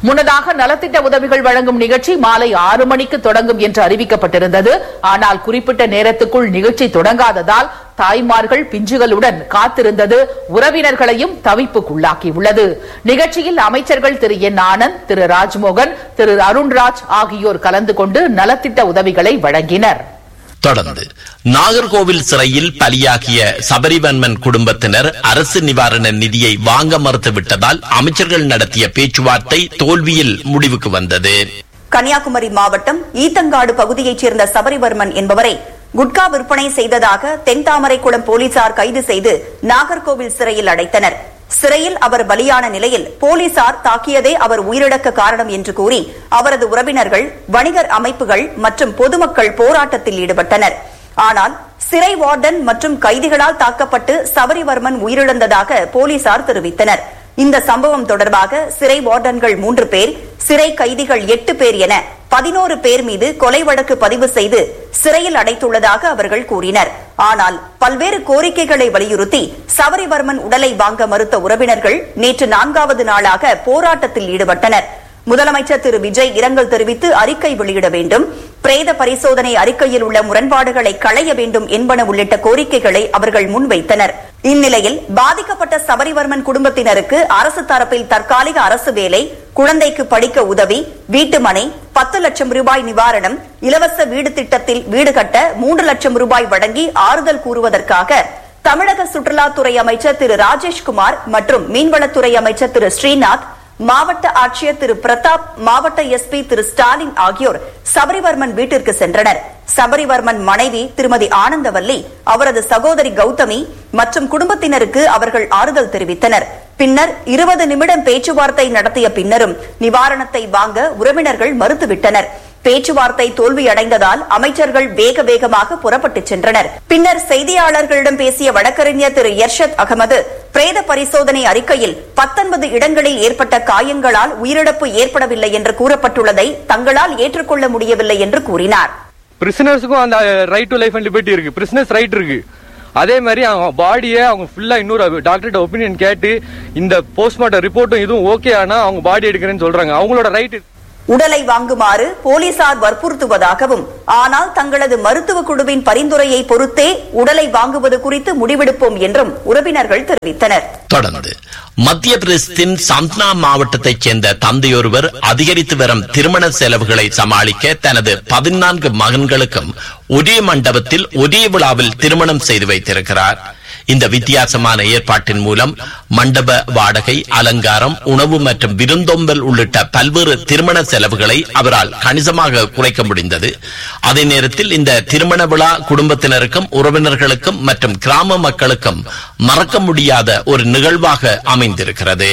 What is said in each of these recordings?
முன்னதாக நலத்திட்ட உதவிகள் வழங்கும் நிகழ்ச்சி மாலை ஆறு மணிக்கு தொடங்கும் என்று அறிவிக்கப்பட்டிருந்தது ஆனால் குறிப்பிட்ட நேரத்துக்குள் நிகழ்ச்சி தொடங்காததால் தாய்மார்கள் பிஞ்சுகளுடன் காத்திருந்தது உறவினர்களையும் தவிப்புக்குள்ளாக்கியுள்ளது நிகழ்ச்சியில் அமைச்சர்கள் திரு என் ஆனந்த் திரு ராஜ்மோகன் திரு அருண்ராஜ் ஆகியோர் கலந்து கொண்டு நலத்திட்ட உதவிகளை வழங்கினர் தொடர்ந்து நாகர்கோவில் சிறையில் பலியாகிய சபரிவன்மன் குடும்பத்தினர் அரசு நிவாரண நிதியை வாங்க மறுத்துவிட்டதால் அமைச்சர்கள் நடத்திய பேச்சுவார்த்தை தோல்வியில் முடிவுக்கு வந்தது கன்னியாகுமரி மாவட்டம் ஈத்தங்காடு பகுதியைச் சேர்ந்த சபரிவர்மன் என்பவரை குட்கா விற்பனை செய்ததாக தென்தாமரைக்குளம் போலீசார் கைது செய்து நாகர்கோவில் சிறையில் அடைத்தனர் சிறையில் அவர் பலியான நிலையில் போலீசார் தாக்கியதே அவர் உயிரிழக்க காரணம் என்று கூறி அவரது உறவினர்கள் வணிகர் அமைப்புகள் மற்றும் பொதுமக்கள் போராட்டத்தில் ஈடுபட்டனர் ஆனால் சிறை வார்டன் மற்றும் கைதிகளால் தாக்கப்பட்டு சபரிவர்மன் உயிரிழந்ததாக போலீசார் தெரிவித்தனர் இந்த சம்பவம் தொடர்பாக சிறை வார்டன்கள் மூன்று பேர் சிறை கைதிகள் எட்டு பேர் என பதினோரு பேர் மீது கொலை வழக்கு பதிவு செய்து சிறையில் அடைத்துள்ளதாக அவர்கள் கூறினர் ஆனால் பல்வேறு கோரிக்கைகளை வலியுறுத்தி சபரிவர்மன் உடலை வாங்க மறுத்த உறவினர்கள் நேற்று நான்காவது நாளாக போராட்டத்தில் ஈடுபட்டனர் முதலமைச்சர் திரு விஜய் இரங்கல் தெரிவித்து அறிக்கை வெளியிட வேண்டும் பிரேத பரிசோதனை அறிக்கையில் உள்ள முரண்பாடுகளை களைய வேண்டும் என்பன உள்ளிட்ட கோரிக்கைகளை அவர்கள் முன்வைத்தனர் இந்நிலையில் பாதிக்கப்பட்ட சபரிவர்மன் குடும்பத்தினருக்கு அரசு தரப்பில் தற்காலிக அரசு வேலை குழந்தைக்கு படிக்க உதவி வீட்டுமனை பத்து லட்சம் ரூபாய் நிவாரணம் இலவச வீடு திட்டத்தில் வீடு கட்ட மூன்று லட்சம் ரூபாய் வழங்கி ஆறுதல் கூறுவதற்காக தமிழக சுற்றுலாத்துறை அமைச்சர் திரு ராஜேஷ்குமார் மற்றும் மீன்வளத்துறை அமைச்சர் திரு ஸ்ரீநாத் மாவட்ட ஆட்சியர் திரு பிரதாப் மாவட்ட எஸ்பி திரு ஸ்டாலின் ஆகியோர் சபரிவர்மன் வீட்டிற்கு சென்றனர் சபரிவர்மன் மனைவி திருமதி ஆனந்தவல்லி அவரது சகோதரி கௌதமி மற்றும் குடும்பத்தினருக்கு அவர்கள் ஆறுதல் தெரிவித்தனர் பின்னர் இருபது நிமிடம் பேச்சுவார்த்தை நடத்திய பின்னரும் நிவாரணத்தை வாங்க உறவினர்கள் மறுத்துவிட்டனர் பேச்சுவார்த்தை தோல்வியடைந்ததால் அமைச்சர்கள் வேக வேகமாக புறப்பட்டுச் சென்றனர் பின்னர் செய்தியாளர்களிடம் பேசிய வழக்கறிஞர் திரு எர்ஷத் அகமது பிரேத பரிசோதனை அறிக்கையில் பத்தொன்பது இடங்களில் ஏற்பட்ட காயங்களால் உயிரிழப்பு ஏற்படவில்லை என்று கூறப்பட்டுள்ளதை தங்களால் ஏற்றுக்கொள்ள முடியவில்லை என்று கூறினார் பிரிசனர்ஸுக்கும் அந்த right to life and liberty இருக்கு பிரிசனர்ஸ் ரைட் இருக்கு அதே மாதிரி அவங்க பாடியை அவங்க ஃபுல்லா இன்னொரு டாக்டர்கிட்ட ஒப்பீனியன் கேட்டு இந்த போஸ்ட்மார்ட்டம் ரிப்போர்ட்டும் இதுவும் ஓகே ஆனா அவங்க பாடி எடுக்கிறேன்னு சொல்றாங்க அவங்களோட ரைட் உடலை வாங்குமாறு போலீசார் வற்புறுத்துவதாகவும் ஆனால் தங்களது மருத்துவ குழுவின் பரிந்துரையை பொறுத்தே உடலை வாங்குவது குறித்து முடிவெடுப்போம் என்றும் உறவினர்கள் தெரிவித்தனர் தொடர்ந்து மத்திய பிரதேசத்தின் சந்த்னா மாவட்டத்தைச் சேர்ந்த தந்தையொருவர் அதிகரித்து வரும் திருமண செலவுகளை சமாளிக்க தனது பதினான்கு மகன்களுக்கும் ஒரே மண்டபத்தில் ஒரே விழாவில் திருமணம் செய்து வைத்திருக்கிறார் இந்த வித்தியாசமான ஏற்பாட்டின் மூலம் மண்டப வாடகை அலங்காரம் உணவு மற்றும் விருந்தோம்பல் உள்ளிட்ட பல்வேறு திருமண செலவுகளை அவரால் கணிசமாக குறைக்க முடிந்தது அதே நேரத்தில் இந்த திருமண விழா குடும்பத்தினருக்கும் உறவினர்களுக்கும் மற்றும் கிராம மக்களுக்கும் மறக்க முடியாத ஒரு நிகழ்வாக அமைந்திருக்கிறது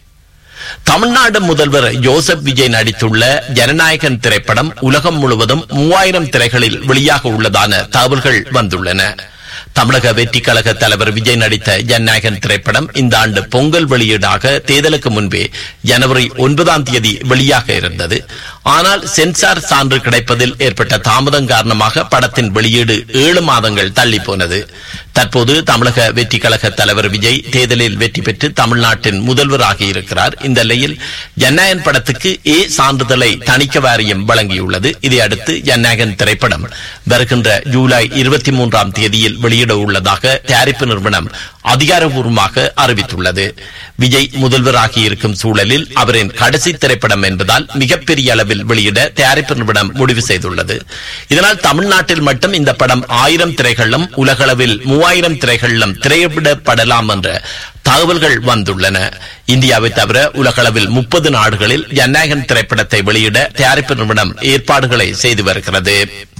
தமிழ்நாடு முதல்வர் ஜோசப் விஜய் நடித்துள்ள ஜனநாயகன் திரைப்படம் உலகம் முழுவதும் மூவாயிரம் திரைகளில் வெளியாக உள்ளதான தகவல்கள் வந்துள்ளன தமிழக வெற்றி கழக தலைவர் விஜய் நடித்த ஜனநாயகன் திரைப்படம் இந்த ஆண்டு பொங்கல் வெளியீடாக தேர்தலுக்கு முன்பே ஜனவரி ஒன்பதாம் தேதி வெளியாக இருந்தது ஆனால் சென்சார் சான்று கிடைப்பதில் ஏற்பட்ட தாமதம் காரணமாக படத்தின் வெளியீடு ஏழு மாதங்கள் தள்ளி போனது தற்போது தமிழக வெற்றி கழக தலைவர் விஜய் தேர்தலில் வெற்றி பெற்று தமிழ்நாட்டின் முதல்வராகி இருக்கிறார் இந்த நிலையில் ஜனநாயகன் படத்துக்கு ஏ சான்றிதழை தணிக்க வாரியம் வழங்கியுள்ளது இதையடுத்து ஜனநாயகன் திரைப்படம் வருகின்ற ஜூலை இருபத்தி மூன்றாம் தேதியில் வெளியிட உள்ளதாக தயாரிப்பு நிறுவனம் அதிகாரப்பூர்வமாக அறிவித்துள்ளது விஜய் முதல்வராகி இருக்கும் சூழலில் அவரின் கடைசி திரைப்படம் என்பதால் மிகப்பெரிய அளவில் வெளியிட தயாரிப்பு நிறுவனம் முடிவு செய்துள்ளது இதனால் தமிழ்நாட்டில் மட்டும் இந்த படம் ஆயிரம் திரைகளிலும் உலகளவில் மூவாயிரம் திரைகளிலும் திரையிடப்படலாம் என்ற தகவல்கள் வந்துள்ளன இந்தியாவை தவிர உலகளவில் முப்பது நாடுகளில் ஜனநாயகன் திரைப்படத்தை வெளியிட தயாரிப்பு நிறுவனம் ஏற்பாடுகளை செய்து வருகிறது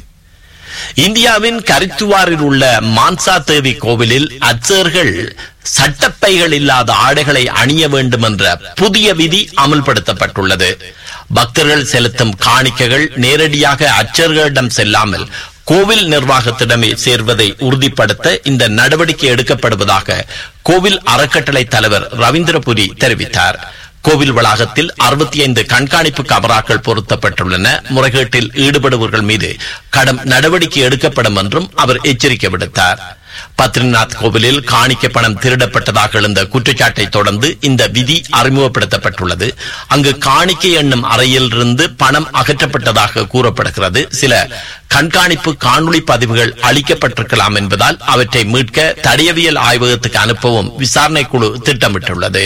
இந்தியாவின் கரித்துவாரில் உள்ள மான்சா தேவி கோவிலில் அர்ச்சகர்கள் சட்டப்பைகள் இல்லாத ஆடைகளை அணிய வேண்டும் என்ற புதிய விதி அமல்படுத்தப்பட்டுள்ளது பக்தர்கள் செலுத்தும் காணிக்கைகள் நேரடியாக அர்ச்சகர்களிடம் செல்லாமல் கோவில் நிர்வாகத்திடமே சேர்வதை உறுதிப்படுத்த இந்த நடவடிக்கை எடுக்கப்படுவதாக கோவில் அறக்கட்டளை தலைவர் ரவீந்திரபுரி தெரிவித்தார் கோவில் வளாகத்தில் அறுபத்தி ஐந்து கண்காணிப்பு கமராக்கள் பொருத்தப்பட்டுள்ளன முறைகேட்டில் ஈடுபடுபவர்கள் மீது கடும் நடவடிக்கை எடுக்கப்படும் என்றும் அவர் எச்சரிக்கை விடுத்தார் பத்ரிநாத் கோவிலில் காணிக்க பணம் திருடப்பட்டதாக எழுந்த குற்றச்சாட்டை தொடர்ந்து இந்த விதி அறிமுகப்படுத்தப்பட்டுள்ளது அங்கு காணிக்கை எண்ணும் அறையில் இருந்து பணம் அகற்றப்பட்டதாக கூறப்படுகிறது சில கண்காணிப்பு காணொளி பதிவுகள் அளிக்கப்பட்டிருக்கலாம் என்பதால் அவற்றை மீட்க தடயவியல் ஆய்வகத்துக்கு அனுப்பவும் விசாரணை குழு திட்டமிட்டுள்ளது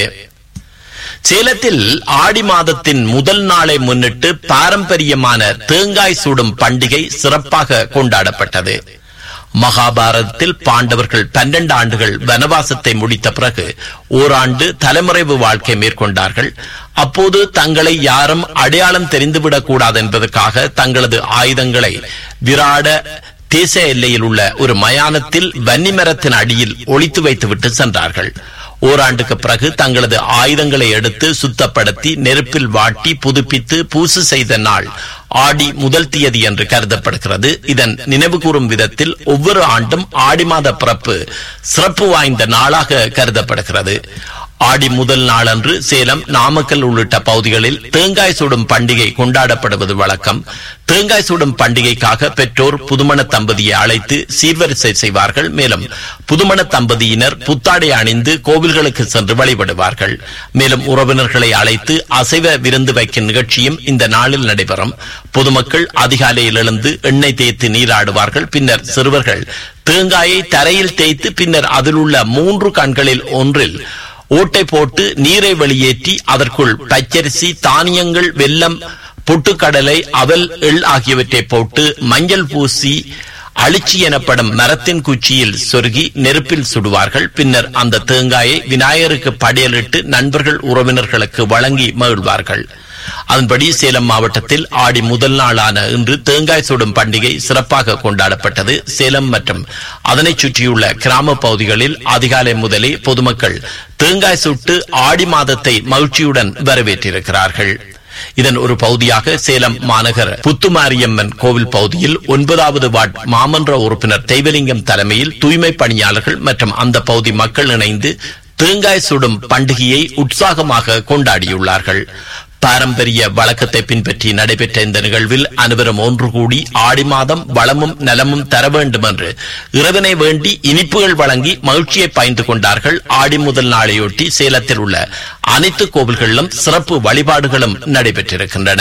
சேலத்தில் ஆடி மாதத்தின் முதல் நாளை முன்னிட்டு பாரம்பரியமான தேங்காய் சூடும் பண்டிகை சிறப்பாக கொண்டாடப்பட்டது மகாபாரதத்தில் பாண்டவர்கள் பன்னெண்டு ஆண்டுகள் வனவாசத்தை முடித்த பிறகு ஓராண்டு தலைமறைவு வாழ்க்கை மேற்கொண்டார்கள் அப்போது தங்களை யாரும் அடையாளம் தெரிந்துவிடக் கூடாது என்பதற்காக தங்களது ஆயுதங்களை விராட தேச எல்லையில் உள்ள ஒரு மயானத்தில் வன்னிமரத்தின் அடியில் ஒளித்து வைத்துவிட்டு சென்றார்கள் ஓராண்டுக்கு பிறகு தங்களது ஆயுதங்களை எடுத்து சுத்தப்படுத்தி நெருப்பில் வாட்டி புதுப்பித்து பூசு செய்த நாள் ஆடி முதல் தேதி என்று கருதப்படுகிறது இதன் நினைவு கூறும் விதத்தில் ஒவ்வொரு ஆண்டும் ஆடி மாத பிறப்பு சிறப்பு வாய்ந்த நாளாக கருதப்படுகிறது ஆடி முதல் நாளன்று சேலம் நாமக்கல் உள்ளிட்ட பகுதிகளில் தேங்காய் சுடும் பண்டிகை கொண்டாடப்படுவது வழக்கம் தேங்காய் சுடும் பண்டிகைக்காக பெற்றோர் புதுமண தம்பதியை அழைத்து சீர்வரிசை செய்வார்கள் மேலும் புதுமண தம்பதியினர் புத்தாடை அணிந்து கோவில்களுக்கு சென்று வழிபடுவார்கள் மேலும் உறவினர்களை அழைத்து அசைவ விருந்து வைக்கும் நிகழ்ச்சியும் இந்த நாளில் நடைபெறும் பொதுமக்கள் அதிகாலையில் எழுந்து எண்ணெய் தேய்த்து நீராடுவார்கள் பின்னர் சிறுவர்கள் தேங்காயை தரையில் தேய்த்து பின்னர் அதில் உள்ள மூன்று கண்களில் ஒன்றில் ஓட்டை போட்டு நீரை வெளியேற்றி அதற்குள் பச்சரிசி தானியங்கள் வெல்லம் பொட்டுக்கடலை அவல் எள் ஆகியவற்றை போட்டு மஞ்சள் பூசி அழிச்சி எனப்படும் மரத்தின் குச்சியில் சொருகி நெருப்பில் சுடுவார்கள் பின்னர் அந்த தேங்காயை விநாயகருக்கு படையலிட்டு நண்பர்கள் உறவினர்களுக்கு வழங்கி மகிழ்வார்கள் அதன்படி சேலம் மாவட்டத்தில் ஆடி முதல் நாளான இன்று தேங்காய் சுடும் பண்டிகை சிறப்பாக கொண்டாடப்பட்டது சேலம் மற்றும் அதனை சுற்றியுள்ள கிராம பகுதிகளில் அதிகாலை முதலே பொதுமக்கள் தேங்காய் சுட்டு ஆடி மாதத்தை மகிழ்ச்சியுடன் வரவேற்றிருக்கிறார்கள் இதன் ஒரு பகுதியாக சேலம் மாநகர் புத்துமாரியம்மன் கோவில் பகுதியில் ஒன்பதாவது வார்டு மாமன்ற உறுப்பினர் தெய்வலிங்கம் தலைமையில் தூய்மை பணியாளர்கள் மற்றும் அந்த பகுதி மக்கள் இணைந்து தேங்காய் சுடும் பண்டிகையை உற்சாகமாக கொண்டாடியுள்ளார்கள் பாரம்பரிய வழக்கத்தை பின்பற்றி நடைபெற்ற இந்த நிகழ்வில் அனைவரும் ஒன்று கூடி ஆடி மாதம் வளமும் நலமும் தர வேண்டும் என்று இறைவனை வேண்டி இனிப்புகள் வழங்கி மகிழ்ச்சியை பாய்ந்து கொண்டார்கள் ஆடி முதல் நாளையொட்டி சேலத்தில் உள்ள அனைத்து கோவில்களிலும் சிறப்பு வழிபாடுகளும் நடைபெற்றிருக்கின்றன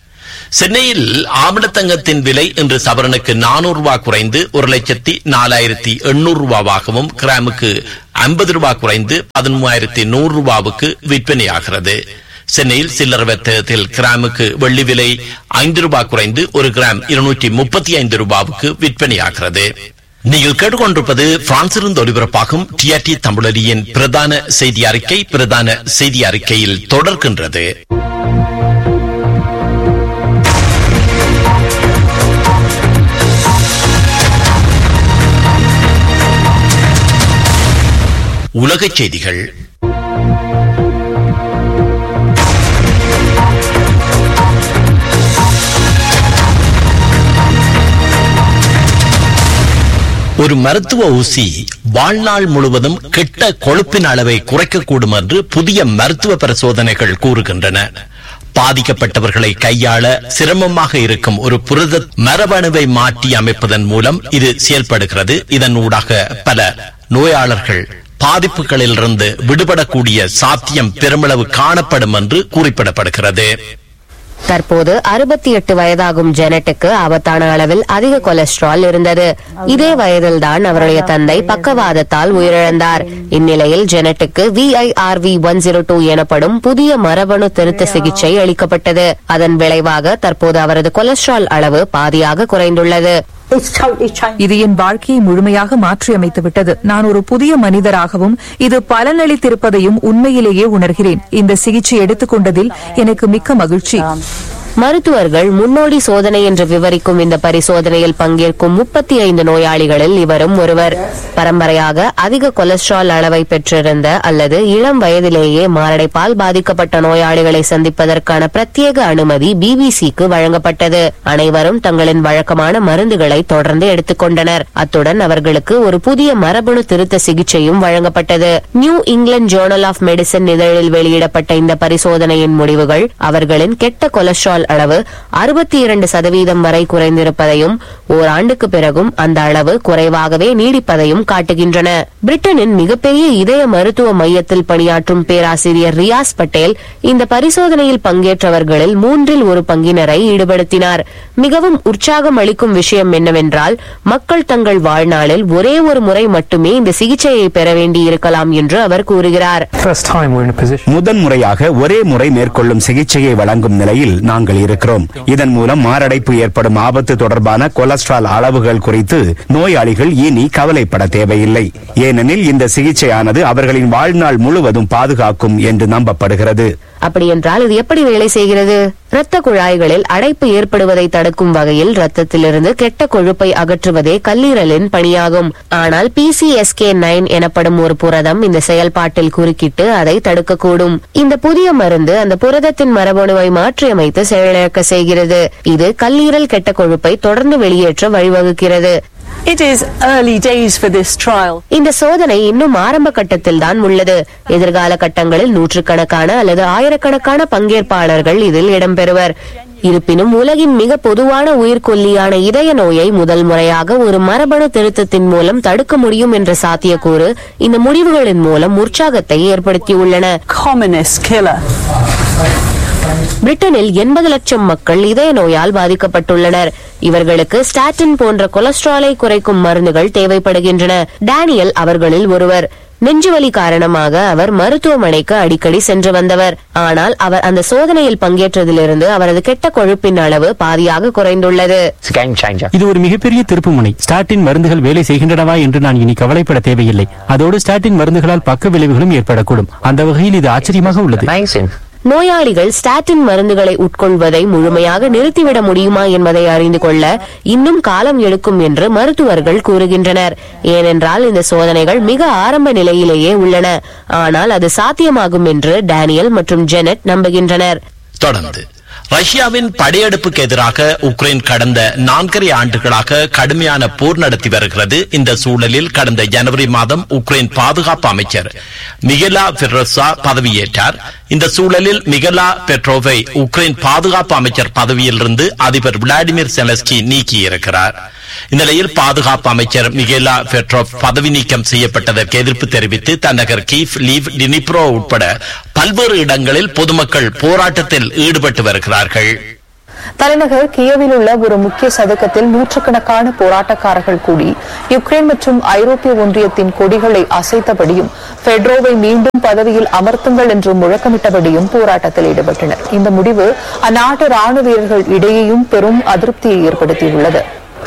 சென்னையில் ஆமணத்தங்கத்தின் விலை இன்று சவரனுக்கு நானூறு ரூபாய் குறைந்து ஒரு லட்சத்தி நாலாயிரத்தி எண்ணூறு ரூபாவாகவும் கிராமுக்கு ஐம்பது ரூபாய் குறைந்து பதிமூவாயிரத்தி நூறு ரூபாவுக்கு விற்பனையாகிறது சென்னையில் சில்லறை வர்த்தகத்தில் கிராமுக்கு வெள்ளி விலை ஐந்து ரூபாய் குறைந்து ஒரு கிராம் இருநூற்றி முப்பத்தி ஐந்து ரூபாவுக்கு விற்பனையாகிறது நீங்கள் கேட்டுக்கொண்டிருப்பது பிரான்சிலிருந்து ஒலிபரப்பாகும் டிஆர்டி தமிழரியின் பிரதான செய்தி அறிக்கை பிரதான செய்தி அறிக்கையில் தொடர்கின்றது உலகச் செய்திகள் ஒரு மருத்துவ ஊசி வாழ்நாள் முழுவதும் கெட்ட கொழுப்பின் அளவை குறைக்கக்கூடும் என்று புதிய மருத்துவ பரிசோதனைகள் கூறுகின்றன பாதிக்கப்பட்டவர்களை கையாள சிரமமாக இருக்கும் ஒரு புரத மரபணுவை மாற்றி அமைப்பதன் மூலம் இது செயல்படுகிறது இதன் ஊடாக பல நோயாளர்கள் பாதிப்புகளிலிருந்து விடுபடக்கூடிய சாத்தியம் பெருமளவு காணப்படும் என்று குறிப்பிடப்படுகிறது தற்போது அறுபத்தி எட்டு வயதாகும் ஜெனட்டுக்கு ஆபத்தான அளவில் அதிக கொலஸ்ட்ரால் இருந்தது இதே வயதில்தான் அவருடைய தந்தை பக்கவாதத்தால் உயிரிழந்தார் இந்நிலையில் ஜெனட்டுக்கு விஐஆர்வி ஒன் ஜீரோ டூ எனப்படும் புதிய மரபணு திருத்த சிகிச்சை அளிக்கப்பட்டது அதன் விளைவாக தற்போது அவரது கொலஸ்ட்ரால் அளவு பாதியாக குறைந்துள்ளது It's totally changed. இது என் வாழ்க்கையை முழுமையாக மாற்றியமைத்து விட்டது நான் ஒரு புதிய மனிதராகவும் இது பலனளித்திருப்பதையும் உண்மையிலேயே உணர்கிறேன் இந்த சிகிச்சை எடுத்துக்கொண்டதில் எனக்கு மிக்க மகிழ்ச்சி மருத்துவர்கள் முன்னோடி சோதனை என்று விவரிக்கும் இந்த பரிசோதனையில் பங்கேற்கும் முப்பத்தி ஐந்து நோயாளிகளில் இவரும் ஒருவர் பரம்பரையாக அதிக கொலஸ்ட்ரால் அளவை பெற்றிருந்த அல்லது இளம் வயதிலேயே மாரடைப்பால் பாதிக்கப்பட்ட நோயாளிகளை சந்திப்பதற்கான பிரத்யேக அனுமதி பிபிசிக்கு வழங்கப்பட்டது அனைவரும் தங்களின் வழக்கமான மருந்துகளை தொடர்ந்து எடுத்துக்கொண்டனர் அத்துடன் அவர்களுக்கு ஒரு புதிய மரபணு திருத்த சிகிச்சையும் வழங்கப்பட்டது new England journal of medicine இதழில் வெளியிடப்பட்ட இந்த பரிசோதனையின் முடிவுகள் அவர்களின் கெட்ட கொலஸ்ட்ரால் கொலஸ்ட்ரால் அளவு அறுபத்தி இரண்டு சதவீதம் வரை குறைந்திருப்பதையும் ஓராண்டுக்கு பிறகும் அந்த அளவு குறைவாகவே நீடிப்பதையும் காட்டுகின்றன பிரிட்டனின் மிகப்பெரிய இதய மருத்துவ மையத்தில் பணியாற்றும் பேராசிரியர் ரியாஸ் பட்டேல் இந்த பரிசோதனையில் பங்கேற்றவர்களில் மூன்றில் ஒரு பங்கினரை ஈடுபடுத்தினார் மிகவும் உற்சாகம் அளிக்கும் விஷயம் என்னவென்றால் மக்கள் தங்கள் வாழ்நாளில் ஒரே ஒரு முறை மட்டுமே இந்த சிகிச்சையை பெற வேண்டியிருக்கலாம் என்று அவர் கூறுகிறார் First time we're in a position. முதன் முறையாக ஒரே முறை மேற்கொள்ளும் சிகிச்சையை வழங்கும் நிலையில் நாங்கள் இருக்கிறோம் இதன் மூலம் மாரடைப்பு ஏற்படும் ஆபத்து தொடர்பான கொலஸ்ட்ரால் அளவுகள் குறித்து நோயாளிகள் இனி கவலைப்பட தேவையில்லை ஏனெனில் இந்த சிகிச்சையானது அவர்களின் வாழ்நாள் முழுவதும் பாதுகாக்கும் என்று நம்பப்படுகிறது அப்படியென்றால் இது எப்படி வேலை செய்கிறது இரத்த குழாய்களில் அடைப்பு ஏற்படுவதை தடுக்கும் வகையில் இரத்தத்திலிருந்து கெட்ட கொழுப்பை அகற்றுவதே கல்லீரலின் பணியாகும் ஆனால் பிசிஎஸ்கே நைன் எனப்படும் ஒரு புரதம் இந்த செயல்பாட்டில் குறுக்கிட்டு அதை தடுக்கக்கூடும் இந்த புதிய மருந்து அந்த புரதத்தின் மரபணுவை மாற்றியமைத்து செயலிழக்க செய்கிறது இது கல்லீரல் கெட்ட கொழுப்பை தொடர்ந்து வெளியேற்ற வழிவகுக்கிறது It is early days for this trial. இந்த சோதனை இன்னும் ஆரம்ப கட்டத்தில் தான் உள்ளது எதிர்கால கட்டங்களில் நூற்றுக்கணக்கான அல்லது ஆயிரக்கணக்கான பங்கேற்பாளர்கள் இதில் இடம்பெறுவர் இருப்பினும் உலகின் மிக பொதுவான உயிர்கொல்லியான இதய நோயை முதல் முறையாக ஒரு மரபணு திருத்தத்தின் மூலம் தடுக்க முடியும் என்ற சாத்தியக்கூறு இந்த முடிவுகளின் மூலம் உற்சாகத்தை ஏற்படுத்தியுள்ளன Commonest killer. பிரிட்டனில் எண்பது லட்சம் மக்கள் இதய நோயால் பாதிக்கப்பட்டுள்ளனர் இவர்களுக்கு ஸ்டாட்டின் போன்ற கொலஸ்ட்ராலை குறைக்கும் மருந்துகள் தேவைப்படுகின்றன டேனியல் அவர்களில் ஒருவர் நெஞ்சுவலி காரணமாக அவர் மருத்துவமனைக்கு அடிக்கடி சென்று வந்தவர் ஆனால் அவர் அந்த சோதனையில் பங்கேற்றதிலிருந்து அவரது கெட்ட கொழுப்பின் அளவு பாதியாக குறைந்துள்ளது It's a game changer. இது ஒரு மிகப்பெரிய திருப்புமுனை ஸ்டாட்டின் மருந்துகள் வேலை செய்கின்றனவா என்று நான் இனி கவலைப்பட தேவையில்லை அதோடு ஸ்டாட்டின் மருந்துகளால் பக்க விளைவுகளும் ஏற்படக்கூடும் அந்த வகையில் இது ஆச்சரியமாக உள்ளது Amazing. நோயாளிகள் ஸ்டாட்டின் மருந்துகளை உட்கொள்வதை முழுமையாக நிறுத்திவிட முடியுமா என்பதை அறிந்து கொள்ள இன்னும் காலம் எடுக்கும் என்று மருத்துவர்கள் கூறுகின்றனர் ஏனென்றால் இந்த சோதனைகள் மிக ஆரம்ப நிலையிலேயே உள்ளன ஆனால் அது சாத்தியமாகும் என்று டேனியல் மற்றும் ஜெனட் நம்புகின்றனர் தொடர்ந்து ரஷ்யாவின் படையெடுப்புக்கு எதிராக உக்ரைன் கடந்த நான்கரை ஆண்டுகளாக கடுமையான போர் நடத்தி வருகிறது இந்த சூழலில் கடந்த ஜனவரி மாதம் உக்ரைன் பாதுகாப்பு அமைச்சர் மிகலா பெட்ரோசா பதவியேற்றார் இந்த சூழலில் மிகலா பெட்ரோவை உக்ரைன் பாதுகாப்பு அமைச்சர் பதவியிலிருந்து அதிபர் விளாடிமிர் செலஸ்கி நீக்கியிருக்கிறார் இந்நிலையில் பாதுகாப்பு அமைச்சர் மிகேலா பெட்ரோவ் பதவி நீக்கம் செய்யப்பட்டதற்கு எதிர்ப்பு தெரிவித்து தன்னகர் கீஃப் லீவ் டினிப்ரோ உட்பட பல்வேறு இடங்களில் பொதுமக்கள் போராட்டத்தில் ஈடுபட்டு வருகிறார்கள் தலைநகர் கியவில் உள்ள ஒரு முக்கிய சதுக்கத்தில் நூற்றுக்கணக்கான போராட்டக்காரர்கள் கூடி யுக்ரைன் மற்றும் ஐரோப்பிய ஒன்றியத்தின் கொடிகளை அசைத்தபடியும் பெட்ரோவை மீண்டும் பதவியில் அமர்த்துங்கள் என்று முழக்கமிட்டபடியும் போராட்டத்தில் ஈடுபட்டனர் இந்த முடிவு அந்நாட்டு ராணுவ வீரர்கள் இடையேயும் பெரும் அதிருப்தியை ஏற்படுத்தியுள்ளது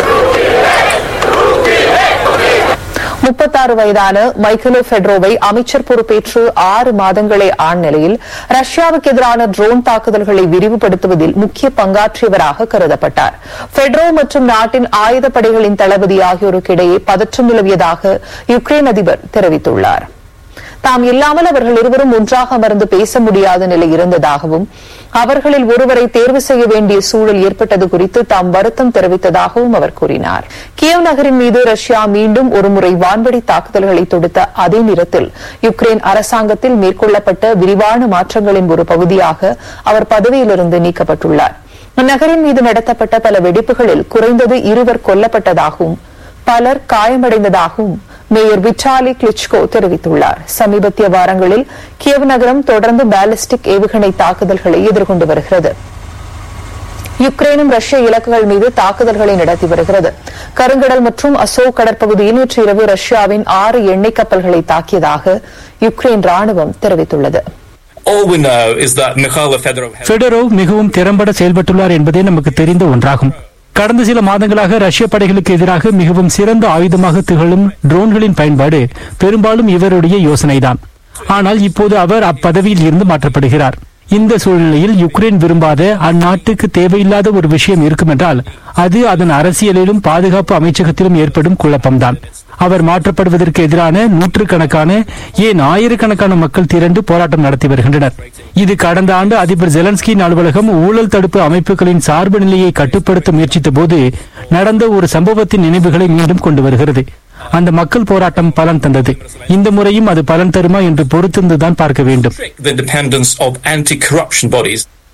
முப்பத்தாறு வயதான மைக்கேலோ ஃபெட்ரோவை அமைச்சர் பொறுப்பேற்று ஆறு மாதங்களே ஆண் நிலையில் ரஷ்யாவுக்கு எதிரான ட்ரோன் தாக்குதல்களை விரிவுபடுத்துவதில் முக்கிய பங்காற்றியவராக கருதப்பட்டார் ஃபெட்ரோ மற்றும் நாட்டின் ஆயுதப்படைகளின் தளபதி ஆகியோருக்கிடையே பதற்றம் நிலவியதாக யுக்ரைன் அதிபர் தெரிவித்துள்ளார் தாம் இல்லாமல் அவர்கள் இருவரும் ஒன்றாக அமர்ந்து பேச முடியாத நிலை இருந்ததாகவும் அவர்களில் ஒருவரை தேர்வு செய்ய வேண்டிய சூழல் ஏற்பட்டது குறித்து தாம் வருத்தம் தெரிவித்ததாகவும் அவர் கூறினார் கியவ் நகரின் மீது ரஷ்யா மீண்டும் ஒருமுறை வான்வெடி தாக்குதல்களை தொடுத்த அதே நேரத்தில் யுக்ரைன் அரசாங்கத்தில் மேற்கொள்ளப்பட்ட விரிவான மாற்றங்களின் ஒரு பகுதியாக அவர் பதவியிலிருந்து நீக்கப்பட்டுள்ளார் அந்நகரின் மீது நடத்தப்பட்ட பல வெடிப்புகளில் குறைந்தது இருவர் கொல்லப்பட்டதாகவும் பலர் காயமடைந்ததாகவும் மேயர் விட்டாலி கிளிச்கோ தெரிவித்துள்ளார் சமீபத்திய வாரங்களில் கியவ் நகரம் தொடர்ந்து பாலிஸ்டிக் ஏவுகணை தாக்குதல்களை எதிர்கொண்டு வருகிறது யுக்ரைனும் ரஷ்ய இலக்குகள் மீது தாக்குதல்களை நடத்தி வருகிறது கருங்கடல் மற்றும் அசோக் கடற்பகுதியில் நேற்று இரவு ரஷ்யாவின் ஆறு எண்ணெய் கப்பல்களை தாக்கியதாக யுக்ரைன் ராணுவம் தெரிவித்துள்ளது All we know is that Mikhailo Fedorov has ஃபெடரோவ் மிகவும் திறம்பட செயல்பட்டுள்ளார் என்பதே நமக்கு தெரிந்த ஒன்றாகும் கடந்த சில மாதங்களாக ரஷ்ய படைகளுக்கு எதிராக மிகவும் சிறந்த ஆயுதமாக திகழும் ட்ரோன்களின் பயன்பாடு பெரும்பாலும் இவருடைய யோசனைதான் ஆனால் இப்போது அவர் அப்பதவியில் இருந்து மாற்றப்படுகிறார் இந்த சூழ்நிலையில் யுக்ரைன் விரும்பாத அந்நாட்டுக்கு தேவையில்லாத ஒரு விஷயம் இருக்குமென்றால் அது அதன் அரசியலிலும் பாதுகாப்பு அமைச்சகத்திலும் ஏற்படும் குழப்பம்தான் அவர் மாற்றப்படுவதற்கு எதிரான நூற்றுக்கணக்கான ஏன் ஆயிரக்கணக்கான மக்கள் திரண்டு போராட்டம் நடத்தி வருகின்றனர் இது கடந்த ஆண்டு அதிபர் ஜெலன்ஸ்கியின் அலுவலகம் ஊழல் தடுப்பு அமைப்புகளின் சார்பு நிலையை கட்டுப்படுத்த முயற்சித்த போது நடந்த ஒரு சம்பவத்தின் நினைவுகளை மீண்டும் கொண்டு வருகிறது அந்த மக்கள் போராட்டம் பலன் தந்தது இந்த முறையும் அது பலன் தருமா என்று பொறுத்திருந்துதான் பார்க்க வேண்டும் the independence of anti-corruption bodies.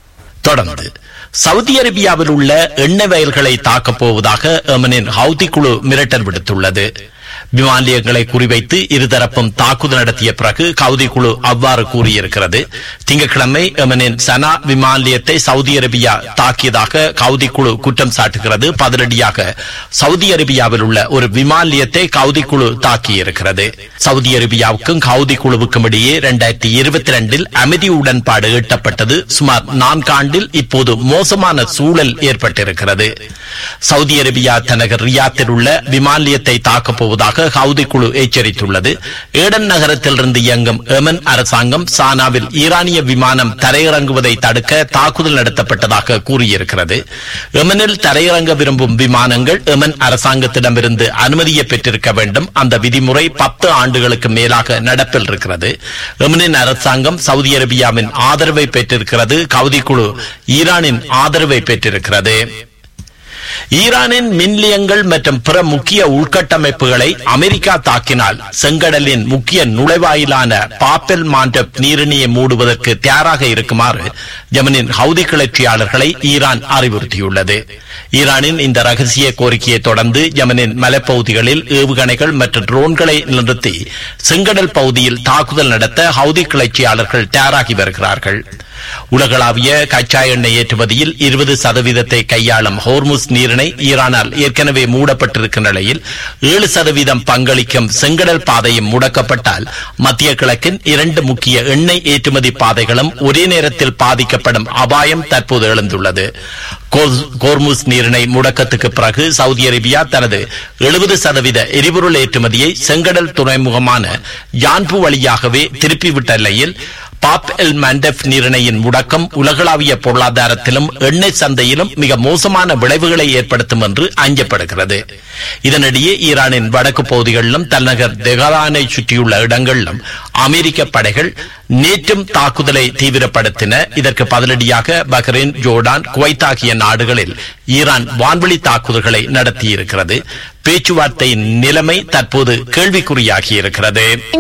தொடர்ந்து சவுதி அரேபியாவில் உள்ள எண்ணெய் வயல்களை தாக்கப் போவதாக எமனின் ஹவுதி குழு மிரட்டல் விடுத்துள்ளது விமான நிலையங்களை குறிவைத்து இருதரப்பும் தாக்குதல் நடத்திய பிறகு கவுதி குழு அவ்வாறு கூறியிருக்கிறது திங்கட்கிழமை எமனின் சனா விமான நிலையத்தை சவுதி அரேபியா தாக்கியதாக கவுதி குழு குற்றம் சாட்டுகிறது பதிலடியாக சவுதி அரேபியாவில் உள்ள ஒரு விமான நிலையத்தை கவுதி குழு தாக்கியிருக்கிறது சவுதி அரேபியாவுக்கும் கவுதி குழுவுக்கும் இடையே இரண்டாயிரத்தி இருபத்தி ரெண்டில் அமைதி உடன்பாடு எட்டப்பட்டது சுமார் நான்காண்டில் இப்போது மோசமான சூழல் ஏற்பட்டிருக்கிறது சவுதி அரேபியா தலைநகர் ரியாத்தில் உள்ள விமான நிலையத்தை தாக்கப் போவதாக ஹவுதி குழு எச்சரித்துள்ளது ஏடன் நகரத்திலிருந்து இயங்கும் எமன் அரசாங்கம் சானாவில் ஈரானிய விமானம் தரையிறங்குவதை தடுக்க தாக்குதல் நடத்தப்பட்டதாக கூறியிருக்கிறது எமனில் தரையிறங்க விரும்பும் விமானங்கள் எமன் அரசாங்கத்திடமிருந்து அனுமதியை பெற்றிருக்க வேண்டும் அந்த விதிமுறை பத்து ஆண்டுகளுக்கு மேலாக நடப்பில் இருக்கிறது எமனின் அரசாங்கம் சவுதி அரேபியாவின் ஆதரவை பெற்றிருக்கிறது கவுதி குழு ஈரானின் ஆதரவை பெற்றிருக்கிறது ஈரானின் மின்நிலையங்கள் மற்றும் பிற முக்கிய உள்கட்டமைப்புகளை அமெரிக்கா தாக்கினால் செங்கடலின் முக்கிய நுழைவாயிலான பாப்பெல் மாண்டப் நீரிணையை மூடுவதற்கு தயாராக இருக்குமாறு யமனின் ஹவுதி கிளர்ச்சியாளர்களை ஈரான் அறிவுறுத்தியுள்ளது ஈரானின் இந்த ரகசிய கோரிக்கையை தொடர்ந்து யமனின் மலைப்பகுதிகளில் ஏவுகணைகள் மற்றும் ட்ரோன்களை நிறுத்தி செங்கடல் பகுதியில் தாக்குதல் நடத்த ஹவுதி கிளர்ச்சியாளர்கள் தயாராகி வருகிறார்கள் உலகளாவிய கச்சா எண்ணெய் ஏற்றுமதியில் இருபது சதவீதத்தை கையாளும் ஹோர்முஸ் நீரிணை ஈரானால் ஏற்கனவே மூடப்பட்டிருக்கும் நிலையில் ஏழு சதவீதம் பங்களிக்கும் செங்கடல் பாதையும் முடக்கப்பட்டால் மத்திய கிழக்கின் இரண்டு முக்கிய எண்ணெய் ஏற்றுமதி பாதைகளும் ஒரே நேரத்தில் பாதிக்கப்படும் அபாயம் தற்போது எழுந்துள்ளது கோர்முஸ் நீரிணை முடக்கத்துக்கு பிறகு சவுதி அரேபியா தனது எழுபது சதவீத எரிபொருள் ஏற்றுமதியை செங்கடல் துறைமுகமான யான்பு வழியாகவே திருப்பிவிட்ட நிலையில் பாப் எல் மண்டப் நீரிணையின் முடக்கம் உலகளாவிய பொருளாதாரத்திலும் எண்ணெய் சந்தையிலும் மிக மோசமான விளைவுகளை ஏற்படுத்தும் என்று அஞ்சப்படுகிறது இதனிடையே ஈரானின் வடக்கு பகுதிகளிலும் தலைநகர் தெஹரானை சுற்றியுள்ள இடங்களிலும் அமெரிக்க படைகள் நேற்றும் தாக்குதலை தீவிரப்படுத்தின இதற்கு பதிலடியாக பஹ்ரைன் ஜோர்டான் குவைத் ஆகிய நாடுகளில் ஈரான் வான்வெளி தாக்குதல்களை நடத்தியிருக்கிறது பேச்சுவார்த்தையின் நிலைமை தற்போது கேள்விக்குறியாகி இருக்கிறது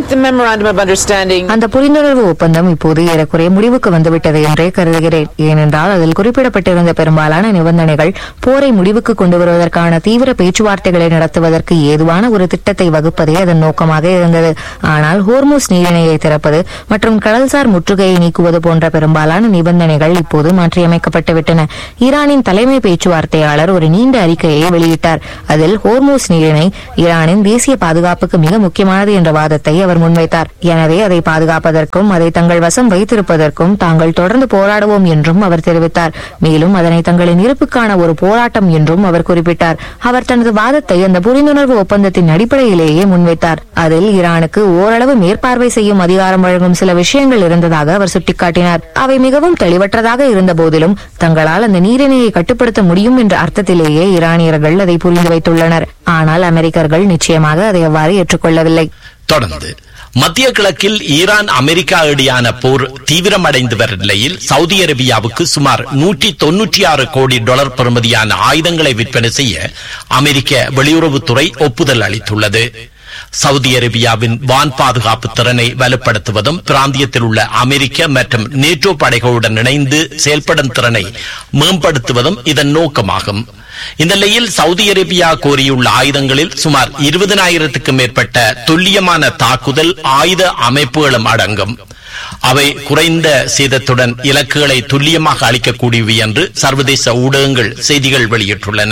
அந்த புரிந்துணர்வு ஒப்பந்தம் இப்போது ஏறக்குறைய முடிவுக்கு வந்துவிட்டது என்றே கருதுகிறேன் ஏனென்றால் அதில் குறிப்பிடப்பட்டிருந்த பெரும்பாலான நிபந்தனைகள் போரை முடிவுக்கு கொண்டு வருவதற்கான தீவிர பேச்சுவார்த்தைகளை நடத்துவதற்கு ஏதுவான ஒரு திட்டத்தை வகுப்பதே அதன் நோக்கமாக இருந்தது ஆனால் ஹோர்மூஸ் நீரிணையை திறப்பது மற்றும் கடல்சார் முற்றுகையை நீக்குவது போன்ற பெரும்பாலான நிபந்தனைகள் இப்போது மாற்றியமைக்கப்பட்டுவிட்டன ஈரானின் தலைமை பேச்சுவார்த்தையாளர் ஒரு நீண்ட அறிக்கையை வெளியிட்டார் அதில் ஹோர்மூஸ் நீரிணை ஈரானின் தேசிய பாதுகாப்புக்கு மிக முக்கியமானது என்ற வாதத்தை அவர் முன்வைத்தார் எனவே அதை பாதுகாப்பதற்கும் அதை தங்கள் வசம் வைத்திருப்பதற்கும் தாங்கள் தொடர்ந்து போராடுவோம் என்றும் அவர் தெரிவித்தார் மேலும் அதனை தங்களின் இருப்புக்கான ஒரு போராட்டம் என்றும் அவர் குறிப்பிட்டார் அவர் தனது வாதத்தை அந்த புரிந்துணர்வு ஒப்பந்தத்தின் அடிப்படையிலேயே முன்வைத்தார் அதில் ஈரானுக்கு ஓரளவு மேற்பார்வை செய்யும் அதிகாரம் வழங்கும் சில விஷயங்கள் இருந்ததாக அவர் சுட்டிக்காட்டினார் அவை மிகவும் தெளிவற்றதாக இருந்த போதிலும் தங்களால் அந்த நீரிணையை கட்டுப்படுத்த முடியும் என்ற அர்த்தத்திலேயே ஈரானியர்கள் அதை புரிந்து வைத்துள்ளனர் ஆனால் அமெரிக்கர்கள் நிச்சயமாக அதை அவ்வாறு ஏற்றுக்கொள்ளவில்லை தொடர்ந்து மத்திய கிழக்கில் ஈரான் அமெரிக்கா இடையான போர் தீவிரமடைந்து வரும் நிலையில் சவுதி அரேபியாவுக்கு சுமார் நூற்றி தொன்னூற்றி ஆறு கோடி டாலர் பெறுமதியான ஆயுதங்களை விற்பனை செய்ய அமெரிக்க வெளியுறவுத்துறை ஒப்புதல் அளித்துள்ளது சவுதி அரேபியாவின் வான் பாதுகாப்பு திறனை வலுப்படுத்துவதும் பிராந்தியத்தில் உள்ள அமெரிக்க மற்றும் நேட்டோ படைகளுடன் இணைந்து செயல்படும் திறனை மேம்படுத்துவதும் இதன் நோக்கமாகும் இந்த நிலையில் சவுதி அரேபியா கோரியுள்ள ஆயுதங்களில் சுமார் இருபதனாயிரத்துக்கும் மேற்பட்ட துல்லியமான தாக்குதல் ஆயுத அமைப்புகளும் அடங்கும் அவை குறைந்த சேதத்துடன் இலக்குகளை துல்லியமாக அளிக்கக்கூடியவை என்று சர்வதேச ஊடகங்கள் செய்திகள் வெளியிட்டுள்ளன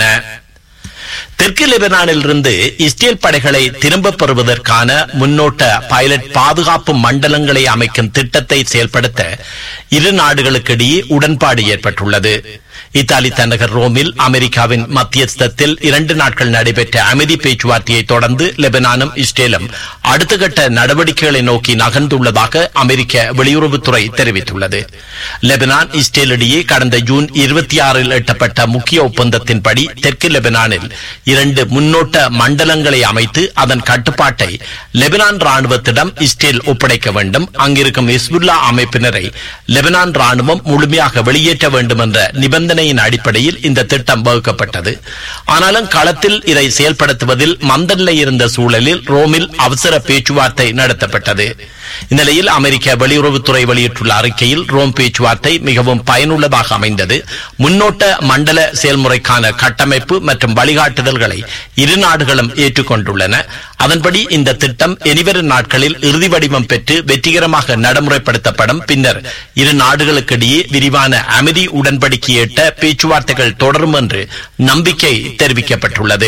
தெற்கு லெபனானில் இருந்து இஸ்ரேல் படைகளை திரும்பப் பெறுவதற்கான முன்னோட்ட பைலட் பாதுகாப்பு மண்டலங்களை அமைக்கும் திட்டத்தை செயல்படுத்த இரு நாடுகளுக்கிடையே உடன்பாடு ஏற்பட்டுள்ளது இத்தாலி தலைநகர் ரோமில் அமெரிக்காவின் மத்தியஸ்தத்தில் இரண்டு நாட்கள் நடைபெற்ற அமைதி பேச்சுவார்த்தையை தொடர்ந்து லெபனானும் இஸ்ரேலும் அடுத்த கட்ட நடவடிக்கைகளை நோக்கி நகர்ந்துள்ளதாக அமெரிக்க வெளியுறவுத்துறை தெரிவித்துள்ளது லெபனான் இஸ்ரேல் இடையே கடந்த ஜூன் இருபத்தி ஆறில் எட்டப்பட்ட முக்கிய ஒப்பந்தத்தின்படி தெற்கு லெபனானில் இரண்டு முன்னோட்ட மண்டலங்களை அமைத்து அதன் கட்டுப்பாட்டை லெபனான் ராணுவத்திடம் இஸ்ரேல் ஒப்படைக்க வேண்டும் அங்கிருக்கும் இஸ்புல்லா அமைப்பினரை லெபனான் ராணுவம் முழுமையாக வெளியேற்ற வேண்டும் என்ற நிபந்தனையின் அடிப்படையில் இந்த திட்டம் வகுக்கப்பட்டது ஆனாலும் களத்தில் இதை செயல்படுத்துவதில் மந்தநிலை இருந்த சூழலில் ரோமில் அவசர பேச்சுவார்த்தை நடத்தப்பட்டது இந்நிலையில் அமெரிக்க வெளியுறவுத்துறை வெளியிட்டுள்ள அறிக்கையில் ரோம் பேச்சுவார்த்தை மிகவும் பயனுள்ளதாக அமைந்தது முன்னோட்ட மண்டல செயல்முறைக்கான கட்டமைப்பு மற்றும் வழிகாட்டுதல்களை இரு நாடுகளும் ஏற்றுக்கொண்டுள்ளன அதன்படி இந்த திட்டம் இனிவரும் நாட்களில் இறுதி வடிவம் பெற்று வெற்றிகரமாக நடைமுறைப்படுத்தப்படும் பின்னர் இரு நாடுகளுக்கிடையே விரிவான அமைதி உடன்படிக்கை எட்ட பேச்சுவார்த்தைகள் தொடரும் என்று நம்பிக்கை தெரிவிக்கப்பட்டுள்ளது